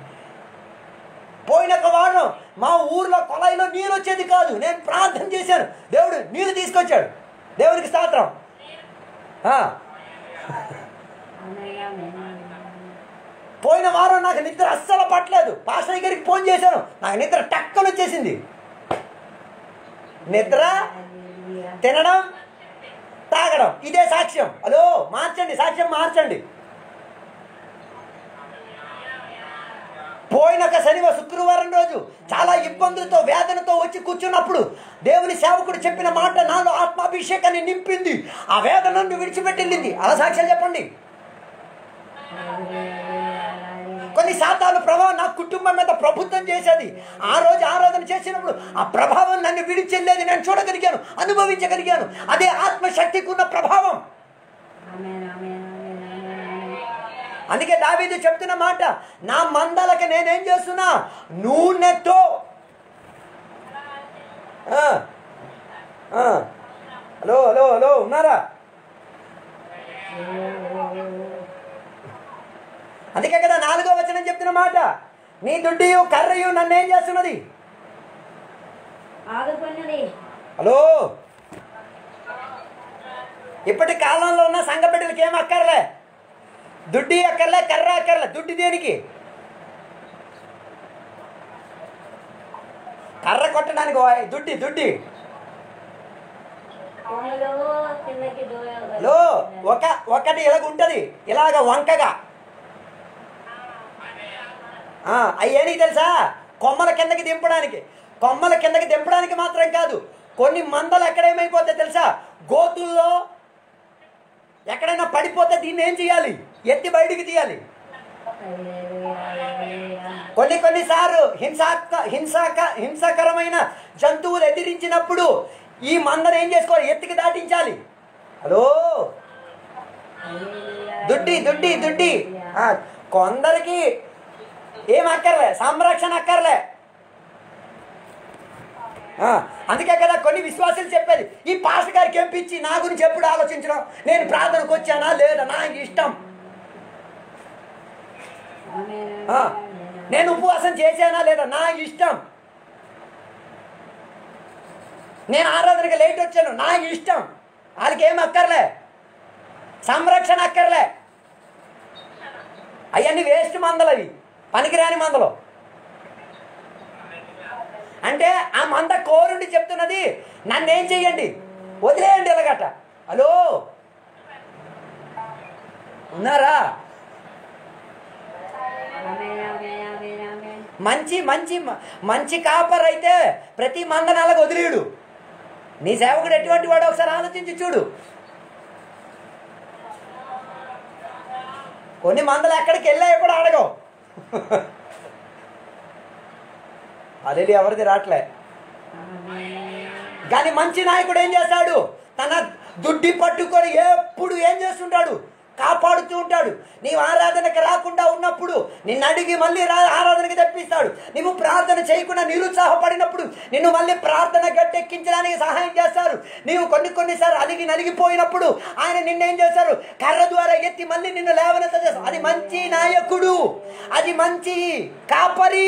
పోయిన ఒక వారం మా ఊర్లో కొలాయిలో నీరు వచ్చేది కాదు నేను ప్రార్థన చేశాను దేవుడు నీరు తీసుకొచ్చాడు దేవునికి స్తోత్రం ఆ, పోయిన వారం నాకు నిద్ర అస్సలు పట్టలేదు పాస్టర్ గారికి ఫోన్ చేశాను నాకు నిద్ర టక్కలు వచ్చేసింది నిద్ర తినడం తాగడం ఇదే సాక్ష్యం హలో మార్చండి సాక్ష్యం మార్చండి పోయిన ఒక శనివారం శుక్రవారం రోజు చాలా ఇబ్బందులతో వేదనతో వచ్చి కూర్చున్నప్పుడు దేవుని సేవకుడు చెప్పిన మాట నాలో ఆత్మాభిషేకాన్ని నింపింది ఆ వేదన నుండి విడిచిపెట్టింది అలా సాక్ష్యం చెప్పండి కొన్ని శాతాలు ప్రభావం నా కుటుంబం మీద ప్రభుత్వం చేసేది ఆ రోజు ఆరాధన చేసినప్పుడు ఆ ప్రభావం నన్ను విడిచెళ్ళేది నేను చూడగలిగాను అనుభవించగలిగాను అదే ఆత్మశక్తికి ఉన్న ప్రభావం అందుకే దావీదు చెప్తున్న మాట నా మందలకి నేనేం చేస్తున్నా నూనెతో ఆ, ఆ. హలో హలో హలో ఉన్నారా అందుకే కదా నాలుగో వచనం చెప్తున్న మాట నీ దుడ్డియు కర్రయు నన్ను ఏం చేస్తున్నది ఆదుకున్నది హలో ఇప్పటి కాలంలో ఉన్న సంఘ బిడ్డలకి ఏం అక్కర్లే దుడ్డి అక్కర్లే కర్ర అక్కర్లే దుడ్డి దేనికి కర్ర కొట్టడానికి వా- దుడ్డి దుడ్డి కొమ్ములు కిందకి దూరం లో ఒక ఒకటి ఇలాగ ఉంటుంది ఇలాగ వంకగా అయ్యేనికి తెలుసా కొమ్మల కిందకి దింపడానికి కొమ్మల కిందకి దింపడానికి మాత్రం కాదు కొన్ని మందలు ఎక్కడేమైపోతే తెలుసా గోతుల్లో ఎక్కడైనా పడిపోతే దీన్ని ఏం చేయాలి ఎత్తి బయటికి తీయాలి కొన్ని కొన్నిసార్లు హింసాక హింసాక హింసాకరమైన జంతువులు ఎదిరించినప్పుడు ఈ మందను ఏం చేసుకోవాలి ఎత్తికి దాటించాలి హలో దుడ్డి దుడ్డి దుడ్డి ఆ, కొందరికి ఏం అక్కర్లే సంరక్షణ అక్కర్లే ఆ, అందుకే కదా కొన్ని విశ్వాసాలు చెప్పేది ఈ పాస్ గారికి ఏం పిచ్చి నా గురించి ఎప్పుడు ఆలోచించడం నేను ప్రార్థనకు వచ్చానా లేదా నాకు ఇష్టం ఆ, నేను ఉపవాసం చేశానా లేదా నా ఇష్టం నేను ఆరాధనకి లేట్ వచ్చాను నా ఇష్టం వాళ్ళకి ఏం అక్కర్లే సంరక్షణ అక్కర్లే అవన్నీ వేస్ట్ మందలు అవి పనికిరాని మందలు అంటే ఆ మంద కోరుండి చెప్తున్నది నన్నేం చెయ్యండి వదిలేయండి ఎలాగట హలో ఉన్నారా మంచి మంచి మంచి కాపర్ అయితే ప్రతి మందను అలాగ వదిలేయుడు నీ సేవకుడు ఎటువంటి వాడు ఒకసారి ఆలోచించి చూడు కొన్ని మందలు ఎక్కడికి వెళ్ళాయో కూడా అడగవు అదే ఎవరిది రావట్లే కానీ మంచి నాయకుడు ఏం చేస్తాడు తన దుడ్డి పట్టుకొని ఎప్పుడు ఏం చేస్తుంటాడు కాపాడుతూ ఉంటాడు నీవు ఆరాధనకి రాకుండా ఉన్నప్పుడు నిన్ను అడిగి మళ్ళీ రా ఆరాధనకి తెప్పిస్తాడు నీవు ప్రార్థన చేయకుండా నిరుత్సాహపడినప్పుడు నిన్ను మళ్ళీ ప్రార్థన గట్టెక్కించడానికి సహాయం చేస్తారు నీవు కొన్ని కొన్నిసార్లు అలిగి నలిగిపోయినప్పుడు ఆయన నిన్నేం చేస్తారు కర్ర ద్వారా ఎత్తి మళ్ళీ నిన్ను లేవనెత్త చేస్తారు అది మంచి నాయకుడు అది మంచి కాపరి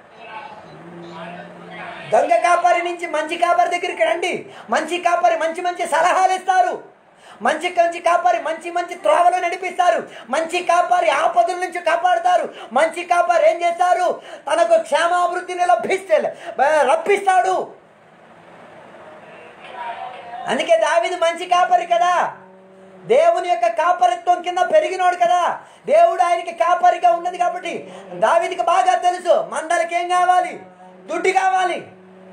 దొంగ కాపరి నుంచి మంచి కాపరి దగ్గరికి రండి మంచి కాపరి మంచి మంచి సలహాలు ఇస్తారు మంచి మంచి కాపరి మంచి మంచి త్రోవలు నడిపిస్తారు మంచి కాపరి ఆపదల నుంచి కాపాడుతారు మంచి కాపరి ఏం చేస్తారు తనకు క్షేమాభివృద్ధిని లభిస్తే రప్పిస్తాడు అందుకే దావిది మంచి కాపరి కదా దేవుని యొక్క కాపరిత్వం కింద పెరిగినోడు కదా దేవుడు ఆయనకి కాపరిగా ఉన్నది కాబట్టి దావిదికి బాగా తెలుసు మందలకి ఏం కావాలి దుడ్డు కావాలి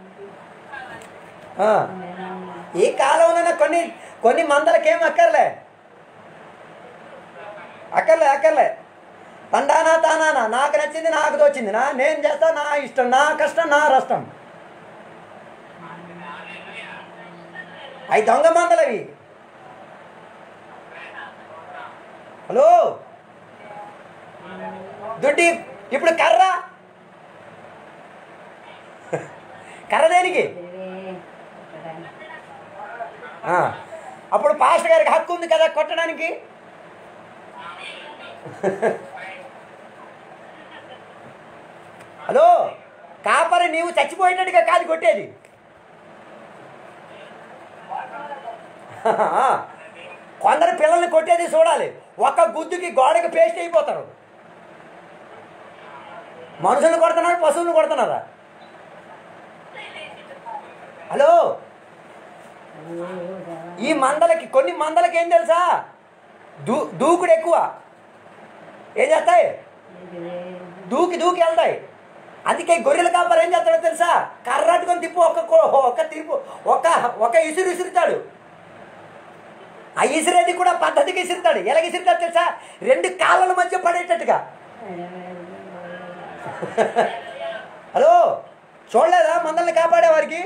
ఆ, ఈ కాలంలో కొన్ని కొన్ని మందలకి ఏం అక్కర్లే అక్కర్లే అక్కర్లే తండానా తానానా నాకు నచ్చింది నాకు తోచింది నా నేను చేస్తా నా ఇష్టం నా కష్టం నా రష్టం అవి దొంగ మందలవి హలో దుడ్డి ఇప్పుడు కర్ర కర్ర దేనికి ఆ, అప్పుడు పాస్టర్ గారికి హక్కు ఉంది కదా కొట్టడానికి హలో కాపరి నీవు చచ్చిపోయేటట్టుగా కాదు కొట్టేది కొందరు పిల్లల్ని కొట్టేది చూడాలి ఒక గుద్దుకి గోడకి పేస్ట్ అయిపోతారు మనుషులు కొడుతున్నారు పశువులు కొడుతున్నారా హలో ఈ మందలకి కొన్ని మందలకి ఏం తెలుసా దూ దూకుడు ఎక్కువ ఏం చేస్తాయి దూకి దూకి వెళ్తాయి అందుకే గొర్రెల కాపర్ ఏం చేస్తాడో తెలుసా కర్రట్టుకొని తిప్పు ఒక కో- ఒక తిప్పు ఒక ఒక ఇసురు ఇసురుతాడు ఆ ఇసిరేది కూడా పద్ధతికి ఇసురుతాడు ఎలాగ ఇసురుతాడు తెలుసా రెండు కాళ్ళల మధ్య పడేటట్టుగా హలో చూడలేదా మందల్ని కాపాడే వారికి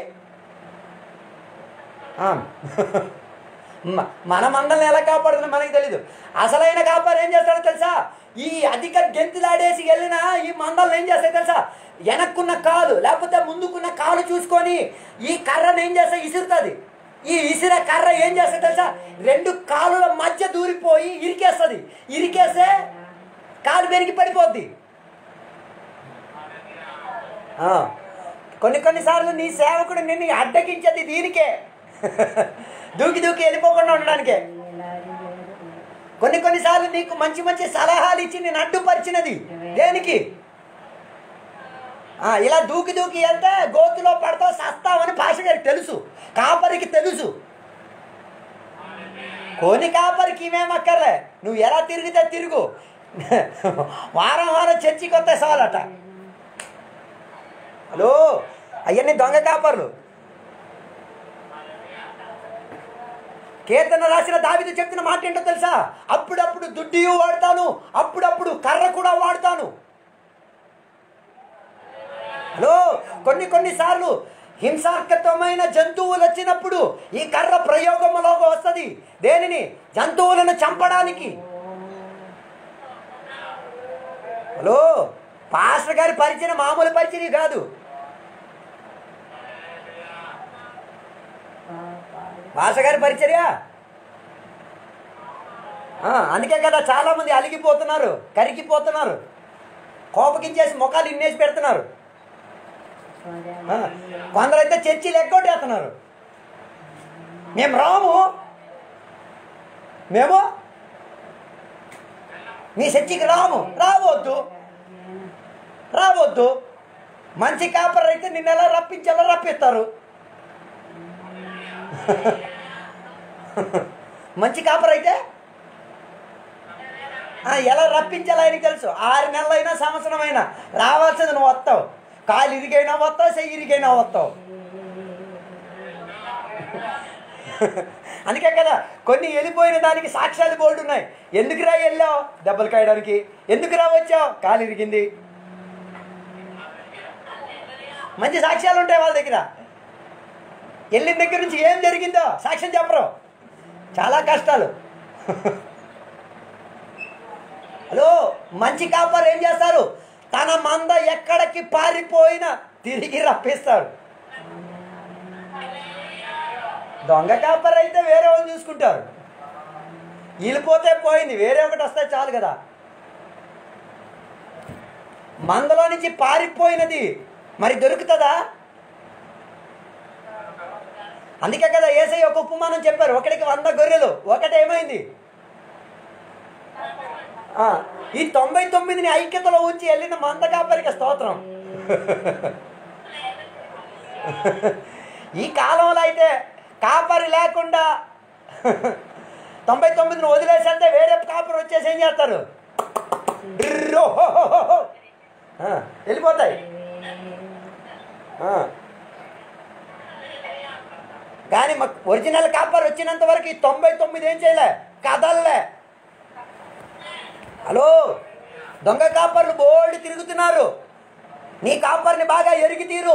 ఆ. మ- మన మందల్ని ఎలా కాపాడుతుందో మనకి తెలీదు అసలైన కాపాడు ఏం చేస్తాడో తెలుసా ఈ అధిక గెంతులాడేసి వెళ్ళిన ఈ మందల్ని ఏం చేస్తాయి తెలుసా వెనక్కున్న కాలు లేకపోతే ముందుకున్న కాలు చూసుకొని ఈ కర్రను ఏం చేస్తా ఇసురుతుంది ఈ ఇసిర కర్ర ఏం చేస్తుంది తెలుసా రెండు కాలుల మధ్య దూరిపోయి ఇరికేస్తుంది ఇరికేస్తే కాలు పెరిగి పడిపోద్ది ఆ. కొన్ని కొన్నిసార్లు నీ సేవకుడు నిన్ను అడ్డగించేది దీనికే దూకి దూకి వెళ్ళిపోకుండా ఉండడానికే కొన్ని కొన్నిసార్లు నీకు మంచి మంచి సలహాలు ఇచ్చి నేను అడ్డుపరిచినది దేనికి ఆ ఆ, ఇలా దూకి దూకి వెళ్తే గోతులో పడతావు సస్తావని భాష గారికి తెలుసు కాపరికి తెలుసు కోని కాపరికి ఇవేమక్కర్లే నువ్వు ఎలా తిరిగితే తిరుగు వారం వారం చర్చికి వస్తే చాలట హలో అవన్నీ దొంగ కాపర్లు కీర్తన రాసిన దావిది చెప్తున్న మాట ఏంటో తెలుసా అప్పుడప్పుడు దుడ్డియు వాడతాను అప్పుడప్పుడు కర్ర కూడా వాడతాను హలో కొన్ని కొన్నిసార్లు హింసాత్మకమైన జంతువులు వచ్చినప్పుడు ఈ కర్ర ప్రయోగంలో వస్తుంది దేనిని జంతువులను చంపడానికి హలో పాస్టర్ గారి పరిచయం మామూలు పరిచయం కాదు భాష గారి పరిచర్య ఆ, అందుకే కదా చాలా మంది అలిగిపోతున్నారు కరిగిపోతున్నారు కోపకించేసి ముఖాలు ఇన్నేసి పెడుతున్నారు ఆ, కొందరైతే చర్చిలు ఎగ్గొట్టేస్తున్నారు మేము రాము మేము మీ చర్చికి రాము రావద్దు రావద్దు మంచి కాపర్ అయితే నిన్ను ఎలా రప్పించాలో రప్పిస్తారు మంచి కాపర్ అయితే ఆ, ఎలా రప్పించాలో ఆయనకి తెలుసు ఆరు నెలలైనా సంవత్సరం అయినా రావాల్సింది నువ్వు వస్తావు కాలు ఇరిగైనా వస్తావు చెయ్యి ఇరిగైనా వస్తావు అందుకే కదా కొన్ని వెళ్ళిపోయిన దానికి సాక్ష్యాలు బోర్డు ఉన్నాయి ఎందుకురా వెళ్ళావు దెబ్బలు కాయడానికి ఎందుకురా వచ్చావు కాలు ఇరిగింది మంచి సాక్ష్యాలు ఉంటాయి వాళ్ళ దగ్గర వెళ్ళిన దగ్గర నుంచి ఏం జరిగిందో సాక్ష్యం చెప్పరు చాలా కష్టాలు హలో మంచి కాపర్ ఏం చేస్తారు తన మంద ఎక్కడికి పారిపోయినా తిరిగి రప్పిస్తారు దొంగ కాపర్ అయితే వేరే వాళ్ళు చూసుకుంటారు వీళ్ళిపోతే పోయింది వేరే ఒకటి వస్తే చాలు కదా మందలో నుంచి పారిపోయినది మరి దొరుకుతుందా అందుకే కదా ఏసై ఒక ఉపమానం చెప్పారు ఒకడికి వంద గొర్రెలు ఒకటేమైంది ఆ, ఈ తొంభై తొమ్మిదిని ఐక్యతలో ఉంచి వెళ్ళిన మంద కాపరికి స్తోత్రం ఈ కాలంలో అయితే కాపరి లేకుండా తొంభై తొమ్మిదిని వదిలేసేస్తే వేరే కాపరి వచ్చేసి ఏం చేస్తారు డ్రిర్రో హో హో హో హో. ఆ, వెళ్ళిపోతాయి ఆ. కానీ మాకు ఒరిజినల్ కాపర్ వచ్చినంత వరకు ఈ తొంభై తొమ్మిది ఏం చేయలే కదల్లే హలో దొంగ కాపర్లు బోల్డ్ తిరుగుతున్నారు నీ కాపర్ని బాగా ఎరిగి తీరు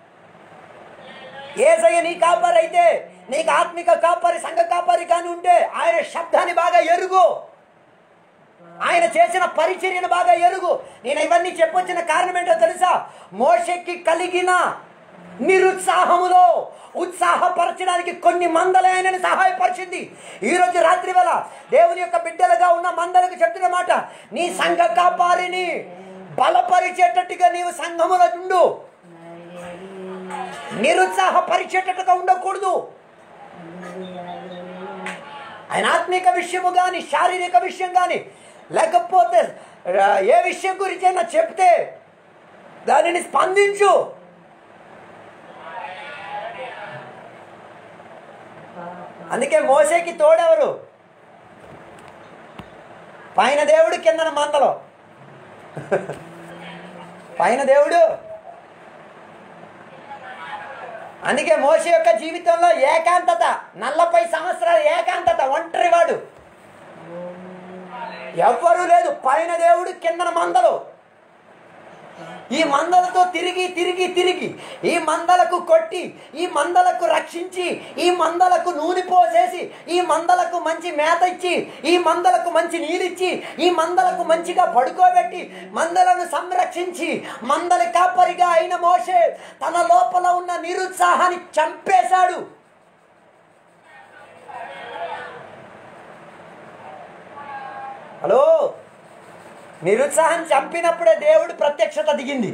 ఏసయ్య నీ కాపర్ అయితే నీకు ఆత్మిక కాపరి సంఘ కాపరి కానీ ఉంటే ఆయన శబ్దాన్ని బాగా ఎరుగు ఆయన చేసిన పరిచర్యను బాగా ఎరుగు నేను ఇవన్నీ చెప్పొచ్చిన కారణం ఏంటో తెలుసా మోషకి కలిగిన నిరుత్సాహములో ఉత్సాహపరచడానికి కొన్ని మందలే ఆయనని సహాయపరిచింది ఈరోజు రాత్రి వేళ దేవుని యొక్క బిడ్డలుగా ఉన్న మందలకు చెప్తున్న మాట నీ సంఘ కాపారిని బలపరిచేటట్టుగా నీవు సంఘములో ఉండు నిరుత్సాహపరిచేటట్టుగా ఉండకూడదు ఆయన ఆత్మిక విషయము కానీ శారీరక విషయం కానీ లేకపోతే ఆ, ఏ విషయం గురించైనా చెప్తే దానిని స్పందించు అందుకే మోసేకి తోడెవరు పైన దేవుడు కిందన మందలో పైన దేవుడు అందుకే మోస యొక్క జీవితంలో ఏకాంతత నలభై సంవత్సరాల ఏకాంతత ఒంటరివాడు ఎవ్వరూ లేదు పైన దేవుడు కిందన మందలు ఈ మందలతో తిరిగి తిరిగి తిరిగి ఈ మందలకు కొట్టి ఈ మందలకు రక్షించి ఈ మందలకు నూనె పోసేసి ఈ మందలకు మంచి మేత ఇచ్చి ఈ మందలకు మంచి నీళ్ళిచ్చి ఈ మందలకు మంచిగా పడుకోబెట్టి మందలను సంరక్షించి మందలి కాపరిగా అయిన మోషే తన లోపల ఉన్న నిరుత్సాహాన్ని చంపేశాడు హలో నిరుత్సాహం చంపినప్పుడే దేవుడు ప్రత్యక్షత దిగింది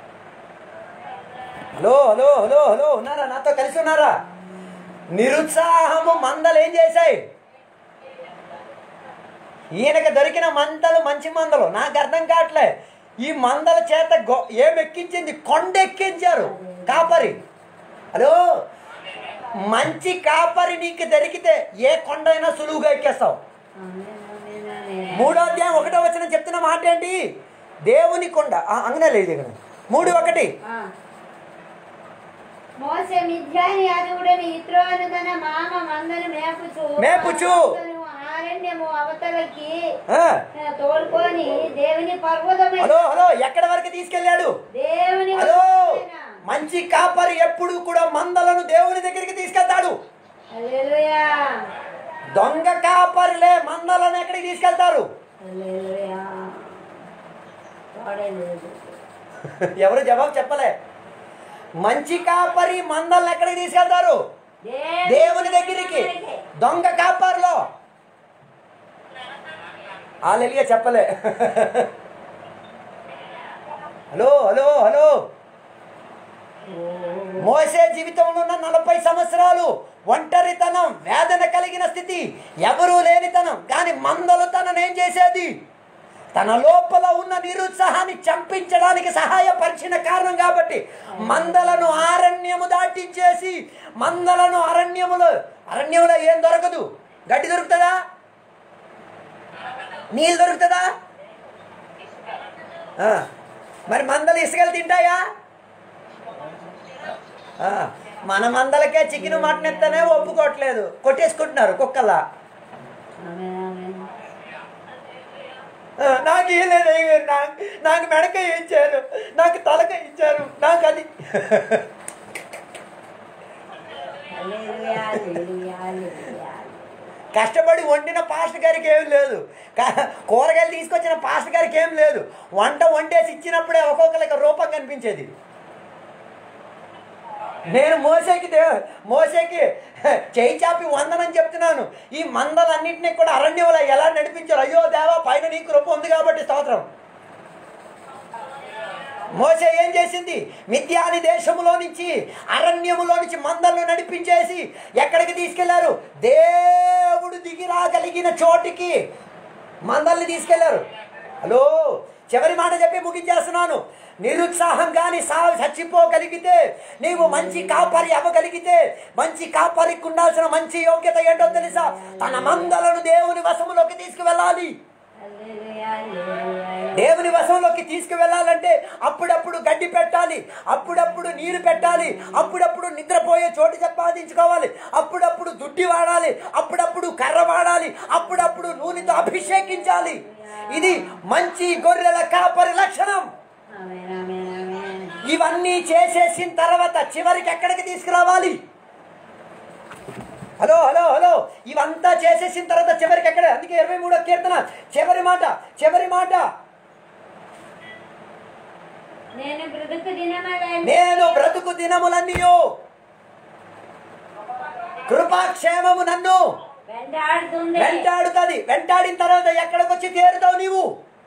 హలో హలో హలో హలో ఉన్నారా నాతో కలిసి ఉన్నారా నిరుత్సాహము మందలు ఏం చేశాయి ఈయనకి దొరికిన మందలు మంచి మందలు నాకు అర్థం కావట్లే ఈ మందల చేత గొ ఏం ఎక్కించింది కొండ ఎక్కించారు కాపరి హలో మంచి కాపరి నీకు దొరికితే ఏ కొండ అయినా సులువుగా ఎక్కేస్తావు ఆమేన్, ఆమేన్, ఆమేన్. మూడో అధ్యాయం ఒకటో వచ్చిన చెప్తున్న మాట ఏంటి దేవుని కొండ ఆ, అంగనే లేదు ఇక్కడ మూడు ఒకటి ఆ. మోసే మిథ్యాని యాదవుడని ఇత్రోను తన మామ మందను మేపుచు మేపుచు. అతను ఆరణ్యము అవతలకి ఆ, ఆ, తోడుకొని దేవుని పర్వతమైన హలో హలో ఎక్కడి వరకు తీసుకెళ్ళాడు దేవుని హలో పర్వతమైన- మంచి కాపరి ఎప్పుడు కూడా మందలను దేవుని దగ్గరికి తీసుకెళ్తాడు హల్లెలూయా దొంగ కాపరిలే మందలను ఎక్కడికి తీసుకెళ్తారు హల్లెలూయా వాడలేదు ఎవరు జవాబు చెప్పలే మంచి కాపరి మందలను ఎక్కడికి తీసుకెళ్తారు దేవుని దగ్గరికి దొంగ కాపర్లో ఆలెలిగా చెప్పలే హలో హలో హలో మోసే జీవితంలో ఉన్న నలభై సంవత్సరాలు ఒంటరితనం వేదన కలిగిన స్థితి ఎవరూ లేనితనం కానీ మందలు తనను ఏం చేసేది తన లోపల ఉన్న నిరుత్సాహాన్ని చంపించడానికి సహాయపరిచిన కారణం కాబట్టి మందలను అరణ్యము దాటించేసి మందలను అరణ్యములో అరణ్యములో ఏం దొరకదు గడ్డి దొరుకుతుందా నీళ్ళు దొరుకుతుందా ఆ, మరి మందలు ఇసుకలు తింటాయా ఆ, మన మందలకే చికెన్ మటన్ ఎత్తనే ఒప్పుకోవట్లేదు కొట్టేసుకుంటున్నారు కుక్కల్లా ఆమేన్ ఆమేన్ ఆ, నాకు ఏం లేదు అయ్య గారు. నాకు నాకు మెడకాయ ఇచ్చారు నాకు తలకాయ ఇచ్చారు నాకు అది హల్లెలూయా హల్లెలూయా హల్లెలూయా కష్టపడి వండిన పాస్టర్ గారికి ఏం లేదు క- కూరగాయలు తీసుకొచ్చిన పాస్టర్ గారికి ఏం లేదు వంట వండేసి ఇచ్చినప్పుడే ఒక్కొక్కరికి రూపం కనిపించేది నేను మోసేకి దే మోసేకి చేయి చాపి వందనని చెప్తున్నాను ఈ మందలన్నింటినీ కూడా అరణ్యంలో ఎలా నడిపించారు అయ్యో దేవా పైన నీ కృప ఉంది కాబట్టి స్తోత్రం మోసే ఏం చేసింది మిథ్యాని దేశములో నుంచి అరణ్యములో నుంచి మందలను నడిపించేసి ఎక్కడికి తీసుకెళ్లారు దేవుడు దిగి రాగలిగిన చోటికి మందల్ని తీసుకెళ్లారు హలో చివరి మాట చెప్పి ముగించేస్తున్నాను నిరుత్సాహం కానీ సా చచ్చిపోగలిగితే నీవు మంచి కాపరి అవ్వగలిగితే మంచి కాపరికి ఉండాల్సిన మంచి యోగ్యత ఏంటో తెలుసా తన మందలను దేవుని వశములోకి తీసుకువెళ్ళాలి హల్లెలూయా హల్లెలూయా దేవుని వశంలోకి తీసుకువెళ్ళాలంటే అప్పుడప్పుడు గడ్డి పెట్టాలి అప్పుడప్పుడు నీరు పెట్టాలి అప్పుడప్పుడు నిద్రపోయే చోటు సంపాదించుకోవాలి అప్పుడప్పుడు దుడ్డి వాడాలి అప్పుడప్పుడు కర్ర వాడాలి అప్పుడప్పుడు నూనెతో అభిషేకించాలి ఇది మంచి గొర్రెల కాపరి లక్షణం ఆమేన్ ఆమేన్ ఆమేన్ ఇవన్నీ చేసేసిన తర్వాత చివరికి ఎక్కడికి తీసుకురావాలి హలో హలో హలో ఇవంతా చేసేసిన తర్వాత చివరికి ఎక్కడ అందుకే ఇరవై మూడో కీర్తన చివరి మాట చివరి మాట నేను బ్రతుకు దినమలని నేను బ్రతుకు దినములన్నీయు కృపాక్షేమము నన్ను వెంటాడుతుంది వెంటాడుతుంది వెంటాడిన తర్వాత ఎక్కడికి వచ్చి తీరుతావు నీవు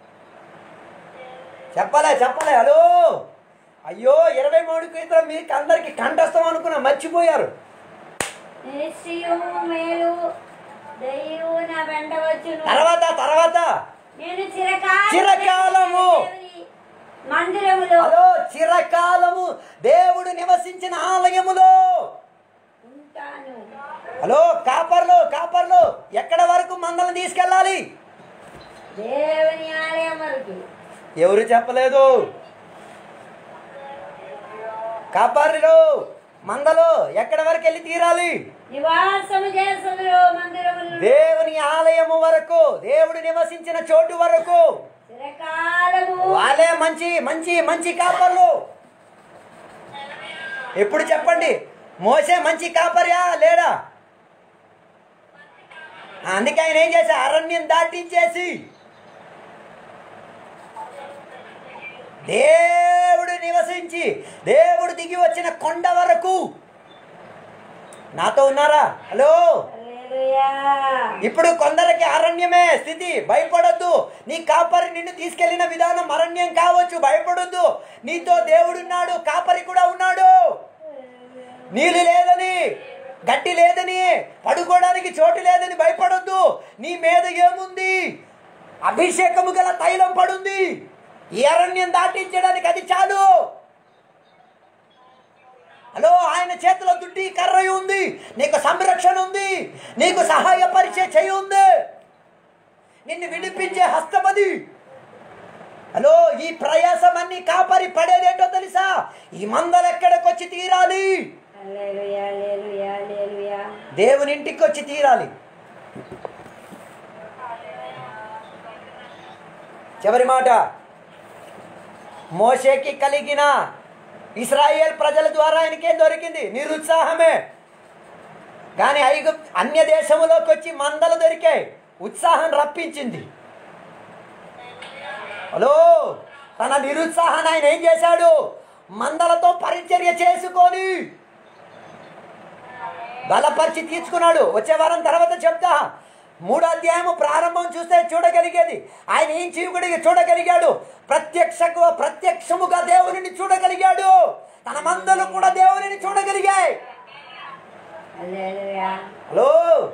చెప్పలే చెప్పలే హలో అయ్యో ఇరవై మూడు క్రితం మీకు అందరికి కంఠస్థం అనుకున్నా మర్చిపోయారు నిశ్చయము మేలు దయ్యము నా వెంట వచ్చును తర్వాత తర్వాత నేను చిరకాలం చిరకాలము. మందిరములో హలో చిరకాలము దేవుడు నివసించిన ఆలయములో ఉంటాను హలో కాపర్లు కాపర్లు ఎక్కడ వరకు మందలను తీసుకెళ్ళాలి దేవుని ఆలయం వరకు ఎవరు చెప్పలేదు కాపర్లు మందలు ఎక్కడ వరకు వెళ్ళి తీరాలి నివాసము చేసదురు మందిరములు దేవుని ఆలయము వరకు దేవుడు నివసించిన చోటు వరకు చిరకాలము వాళ్ళే మంచి మంచి మంచి కాపర్లు ఎప్పుడు చెప్పండి మోసే మంచి కాపర్యా లేడా అందుకే ఆయన ఏం చేశా అరణ్యం దాటించేసి దేవుడు నివసించి దేవుడు దిగి వచ్చిన కొండ వరకు నాతో ఉన్నారా హలో హల్లెలూయా ఇప్పుడు కొందరికి అరణ్యమే స్థితి భయపడొద్దు నీ కాపరి నిన్ను తీసుకెళ్లిన విధానం అరణ్యం కావచ్చు భయపడొద్దు నీతో దేవుడున్నాడు కాపరి కూడా ఉన్నాడు నీళ్ళు లేదని గట్టి లేదని పడుకోవడానికి చోటు లేదని భయపడొద్దు నీ మీద ఏముంది అభిషేకము గల తైలం పడుంది ఈ అరణ్యం దాటించడానికి అది చాలు హలో ఆయన చేతిలో దుడ్డి కర్ర ఉంది నీకు సంరక్షణ ఉంది నీకు సహాయపరిచే చెయ్యి ఉంది నిన్ను విడిపించే హస్తమది హలో ఈ ప్రయాసం అన్ని కాపరి పడేదేంటో తెలుసా ఈ మందలు ఎక్కడికి వచ్చి తీరాలి హల్లెలూయా హల్లెలూయా హల్లెలూయా దేవుని ఇంటికి వచ్చి తీరాలి చివరి మాట మోషేకి కలిగిన ఇస్రాయేల్ ప్రజల ద్వారా ఆయనకేం దొరికింది నిరుత్సాహమే కానీ ఐగు అన్య దేశములోకి వచ్చి మందలు దొరికాయి ఉత్సాహం రప్పించింది హలో తన నిరుత్సాహాన్ని ఆయన ఏం చేశాడు మందలతో పరిచర్య చేసుకొని బలపరిచి తీర్చుకున్నాడు వచ్చే వారం తర్వాత చెప్తా మూడో అధ్యాయము ప్రారంభం చూస్తే చూడగలిగేది ఆయన ఏం చేయగలిగి చూడగలిగాడు ప్రత్యక్షకు ప్రత్యక్షముగా దేవునిని చూడగలిగాడు తన మందలు కూడా దేవునిని చూడగలిగాయి హల్లెలూయా హలో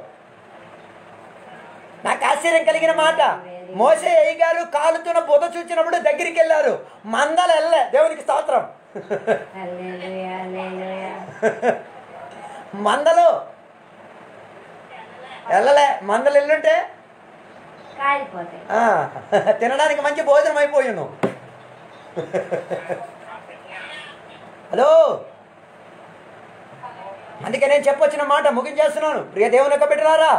నాకు ఆశ్చర్యం కలిగిన మాట మోసే అయ్య గారు కాలుతున్న బుధ చూచినప్పుడు దగ్గరికి వెళ్ళారు మందలు వెళ్ళే దేవునికి స్తోత్రం హల్లెలూయా హల్లెలూయా మందలు వెళ్ళలే మందలు ఎల్లుంటే కాలిపోతాయి ఆ, తినడానికి మంచి భోజనం అయిపోయాను హలో అందుకే నేను చెప్పొచ్చిన మాట ముగించేస్తున్నాను ప్రియ దేవుని యొక్క బిడ్డలారా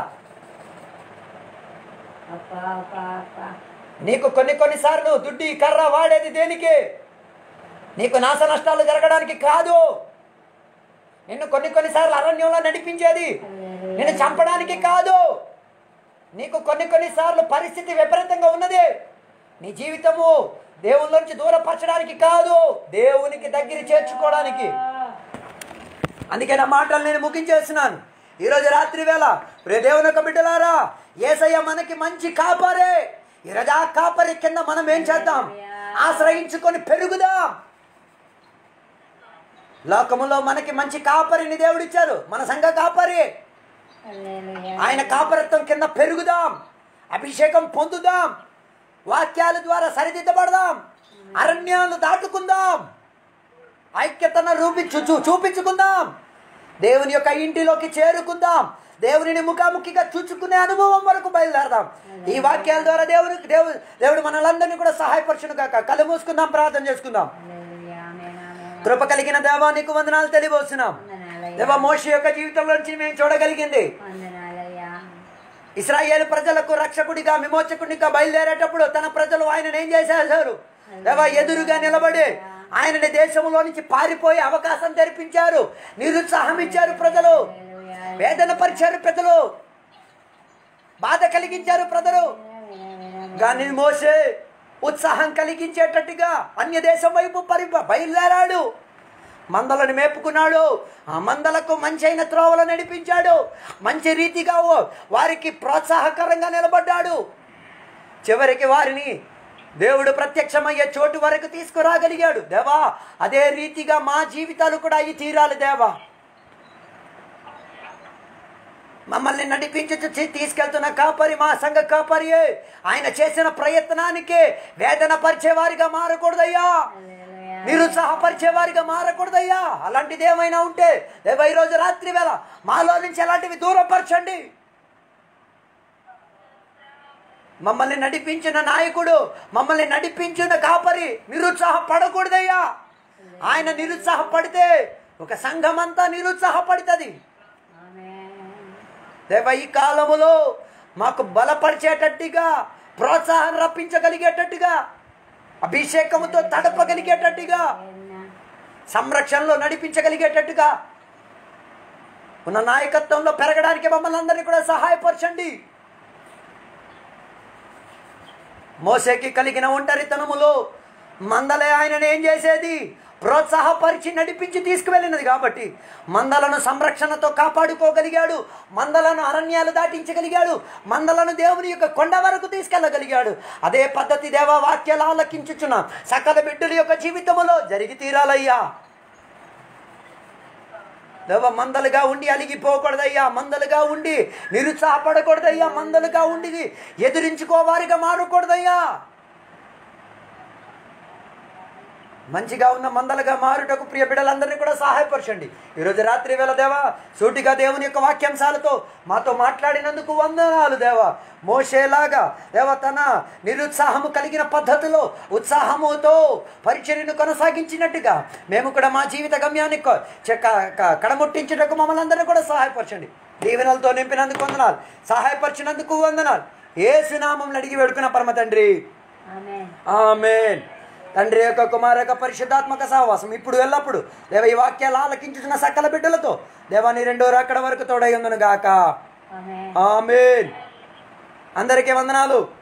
అప్పా అప్పా అప్పా నీకు కొన్ని కొన్నిసార్లు దుడ్డి కర్ర వాడేది దేనికి నీకు నాశ నష్టాలు జరగడానికి కాదు నిన్ను కొన్ని కొన్నిసార్లు అరణ్యంలో నడిపించేది నిన్ను చంపడానికి కాదు నీకు కొన్ని కొన్నిసార్లు పరిస్థితి విపరీతంగా ఉన్నది నీ జీవితము దేవుళ్ళ దూరపరచడానికి కాదు దేవునికి దగ్గర చేర్చుకోవడానికి అందుకే నా మాటలు నేను ముగించేస్తున్నాను ఈరోజు రాత్రి వేళ ప్రియ దేవుని యొక్క బిడ్డలారా ఏసయ్య మనకి మంచి కాపరే ఈరోజు ఆ కాపరి కింద మనం ఏం చేద్దాం ఆశ్రయించుకొని పెరుగుదాం లోకములో మనకి మంచి కాపరిని దేవుడిచ్చారు మన సంఘ కాపరి హల్లెలూయా ఆయన కాపరత్వం కింద పెరుగుదాం అభిషేకం పొందుదాం వాక్యాల ద్వారా సరిదిద్దబడదాం అరణ్యాలు దాటుకుందాం ఐక్యతను రూపించు చూ- చూపించుకుందాం దేవుని యొక్క ఇంటిలోకి చేరుకుందాం దేవునిని ముఖాముఖిగా చూచుకునే అనుభవం వరకు బయలుదేరదాం ఈ వాక్యాల ద్వారా దేవుని దేవుడు దేవుడు మనలందరినీ కూడా సహాయపరచును కాక కళ్ళు మూసుకుందాం ప్రార్థన చేసుకుందాం హల్లెలూయా ఆమేన్ ఆమేన్ కృప కలిగిన దేవా నీకు వందనాలు తెలియవస్తున్నాం వందనాలయ్యా దేవా మోష యొక్క జీవితంలోంచి మేము చూడగలిగింది వందనాలయ్యా ఇస్రాయేల్ ప్రజలకు రక్షకుడిగా విమోచకుడిగా బయలుదేరేటప్పుడు తన ప్రజలు ఆయనను ఏం చేసేశారు దేవా ఎదురుగా నిలబడి ఆయనని దేశంలో నుంచి పారిపోయే అవకాశం తెరిపించారు నిరుత్సాహం ఇచ్చారు ప్రజలు హల్లెలూయా వేదన పరిచారు ప్రజలు బాధ కలిగించారు ప్రజలు ఆమేన్ ఆమేన్ ఆమేన్ కానీ మోసే ఉత్సాహం కలిగించేటట్టుగా అన్య దేశం వైపు పరి బయలుదేరాడు మందలను మేపుకున్నాడు ఆ మందలకు మంచి అయిన త్రోవలు నడిపించాడు మంచి రీతిగా ఓ- వారికి ప్రోత్సాహకరంగా నిలబడ్డాడు చివరికి వారిని దేవుడు ప్రత్యక్షమయ్యే చోటు వరకు తీసుకురాగలిగాడు దేవా అదే రీతిగా మా జీవితాలు కూడా అయి తీరాలి దేవా మమ్మల్ని నడిపించి తీ- తీసుకెళ్తున్న కాపరి మా సంఘ కాపరియే ఆయన చేసిన ప్రయత్నానికి వేదన పరిచేవారిగా మారకూడదయ్యా హల్లెలూయా నిరుత్సాహపరిచేవారిగా మారకూడదయ్యా అలాంటిది ఏమైనా ఉంటే దేవా ఈరోజు రాత్రి వేళ మాలో నుంచి అలాంటివి దూరపరచండి మమ్మల్ని నడిపించిన నాయకుడు మమ్మల్ని నడిపించిన కాపరి నిరుత్సాహపడకూడదయ్యా ఆయన నిరుత్సాహపడితే ఒక సంఘం అంతా నిరుత్సాహపడుతుంది ఆమేన్ దేవ ఈ కాలములో మాకు బలపరిచేటట్టుగా ప్రోత్సాహం రప్పించగలిగేటట్టుగా అభిషేకముతో తడపగలిగేటట్టుగా ఆమేన్ సంరక్షణలో నడిపించగలిగేటట్టుగా ఉన్న నాయకత్వంలో పెరగడానికి మమ్మల్ని అందరినీ కూడా సహాయపరచండి మోసేకి కలిగిన ఒంటరితనములో మందలే ఆయనను ఏం చేసేది ప్రోత్సాహపరిచి నడిపించి తీసుకువెళ్ళినది కాబట్టి మందలను సంరక్షణతో కాపాడుకోగలిగాడు మందలను అరణ్యాలు దాటించగలిగాడు మందలను దేవుని యొక్క కొండ వరకు తీసుకెళ్ళగలిగాడు అదే పద్ధతి దేవా వాక్యాలు ఆలకించుచున్న సకల బిడ్డల యొక్క జీవితములో జరిగి తీరాలయ్యా దేవ మందలుగా ఉండి అలిగిపోకూడదయ్యా మందలుగా ఉండి నిరుత్సాహపడకూడదయ్యా మందలుగా ఉండి ఎదిరించుకోవారిగా మారకూడదయ్యా మంచిగా ఉన్న మందలుగా మారుటకు ప్రియ బిడ్డలందరినీ కూడా సహాయపరచండి ఈరోజు రాత్రి వేళ దేవా సూటిగా దేవుని యొక్క వాక్యాంశాలతో మాతో మాట్లాడినందుకు వందనాలు దేవా మోసేలాగా దేవ తన నిరుత్సాహము కలిగిన పద్ధతిలో ఉత్సాహముతో పరిచర్యను కొనసాగించినట్టుగా మేము కూడా మా జీవిత గమ్యాన్ని కొ- చెక్క క- కడముట్టించుటకు మమ్మల్ని అందరినీ కూడా సహాయపరచండి దీవెనలతో నింపినందుకు వందనాలు సహాయపరిచినందుకు వందనాలు ఏ సునామం అడిగి వేడుకున్న పరమ తండ్రి ఆమె ఆమేన్ తండ్రి యొక్క కుమార యొక్క పరిశుద్ధాత్మక సహవాసం ఇప్పుడు ఎల్లప్పుడు దేవ ఈ వాక్యాలు ఆలకించుతున్న సకల బిడ్డలతో దేవా నీ రెండో అక్కడ వరకు తోడై ఉందను గాక ఆమె ఆమేన్ అందరికీ వందనాలు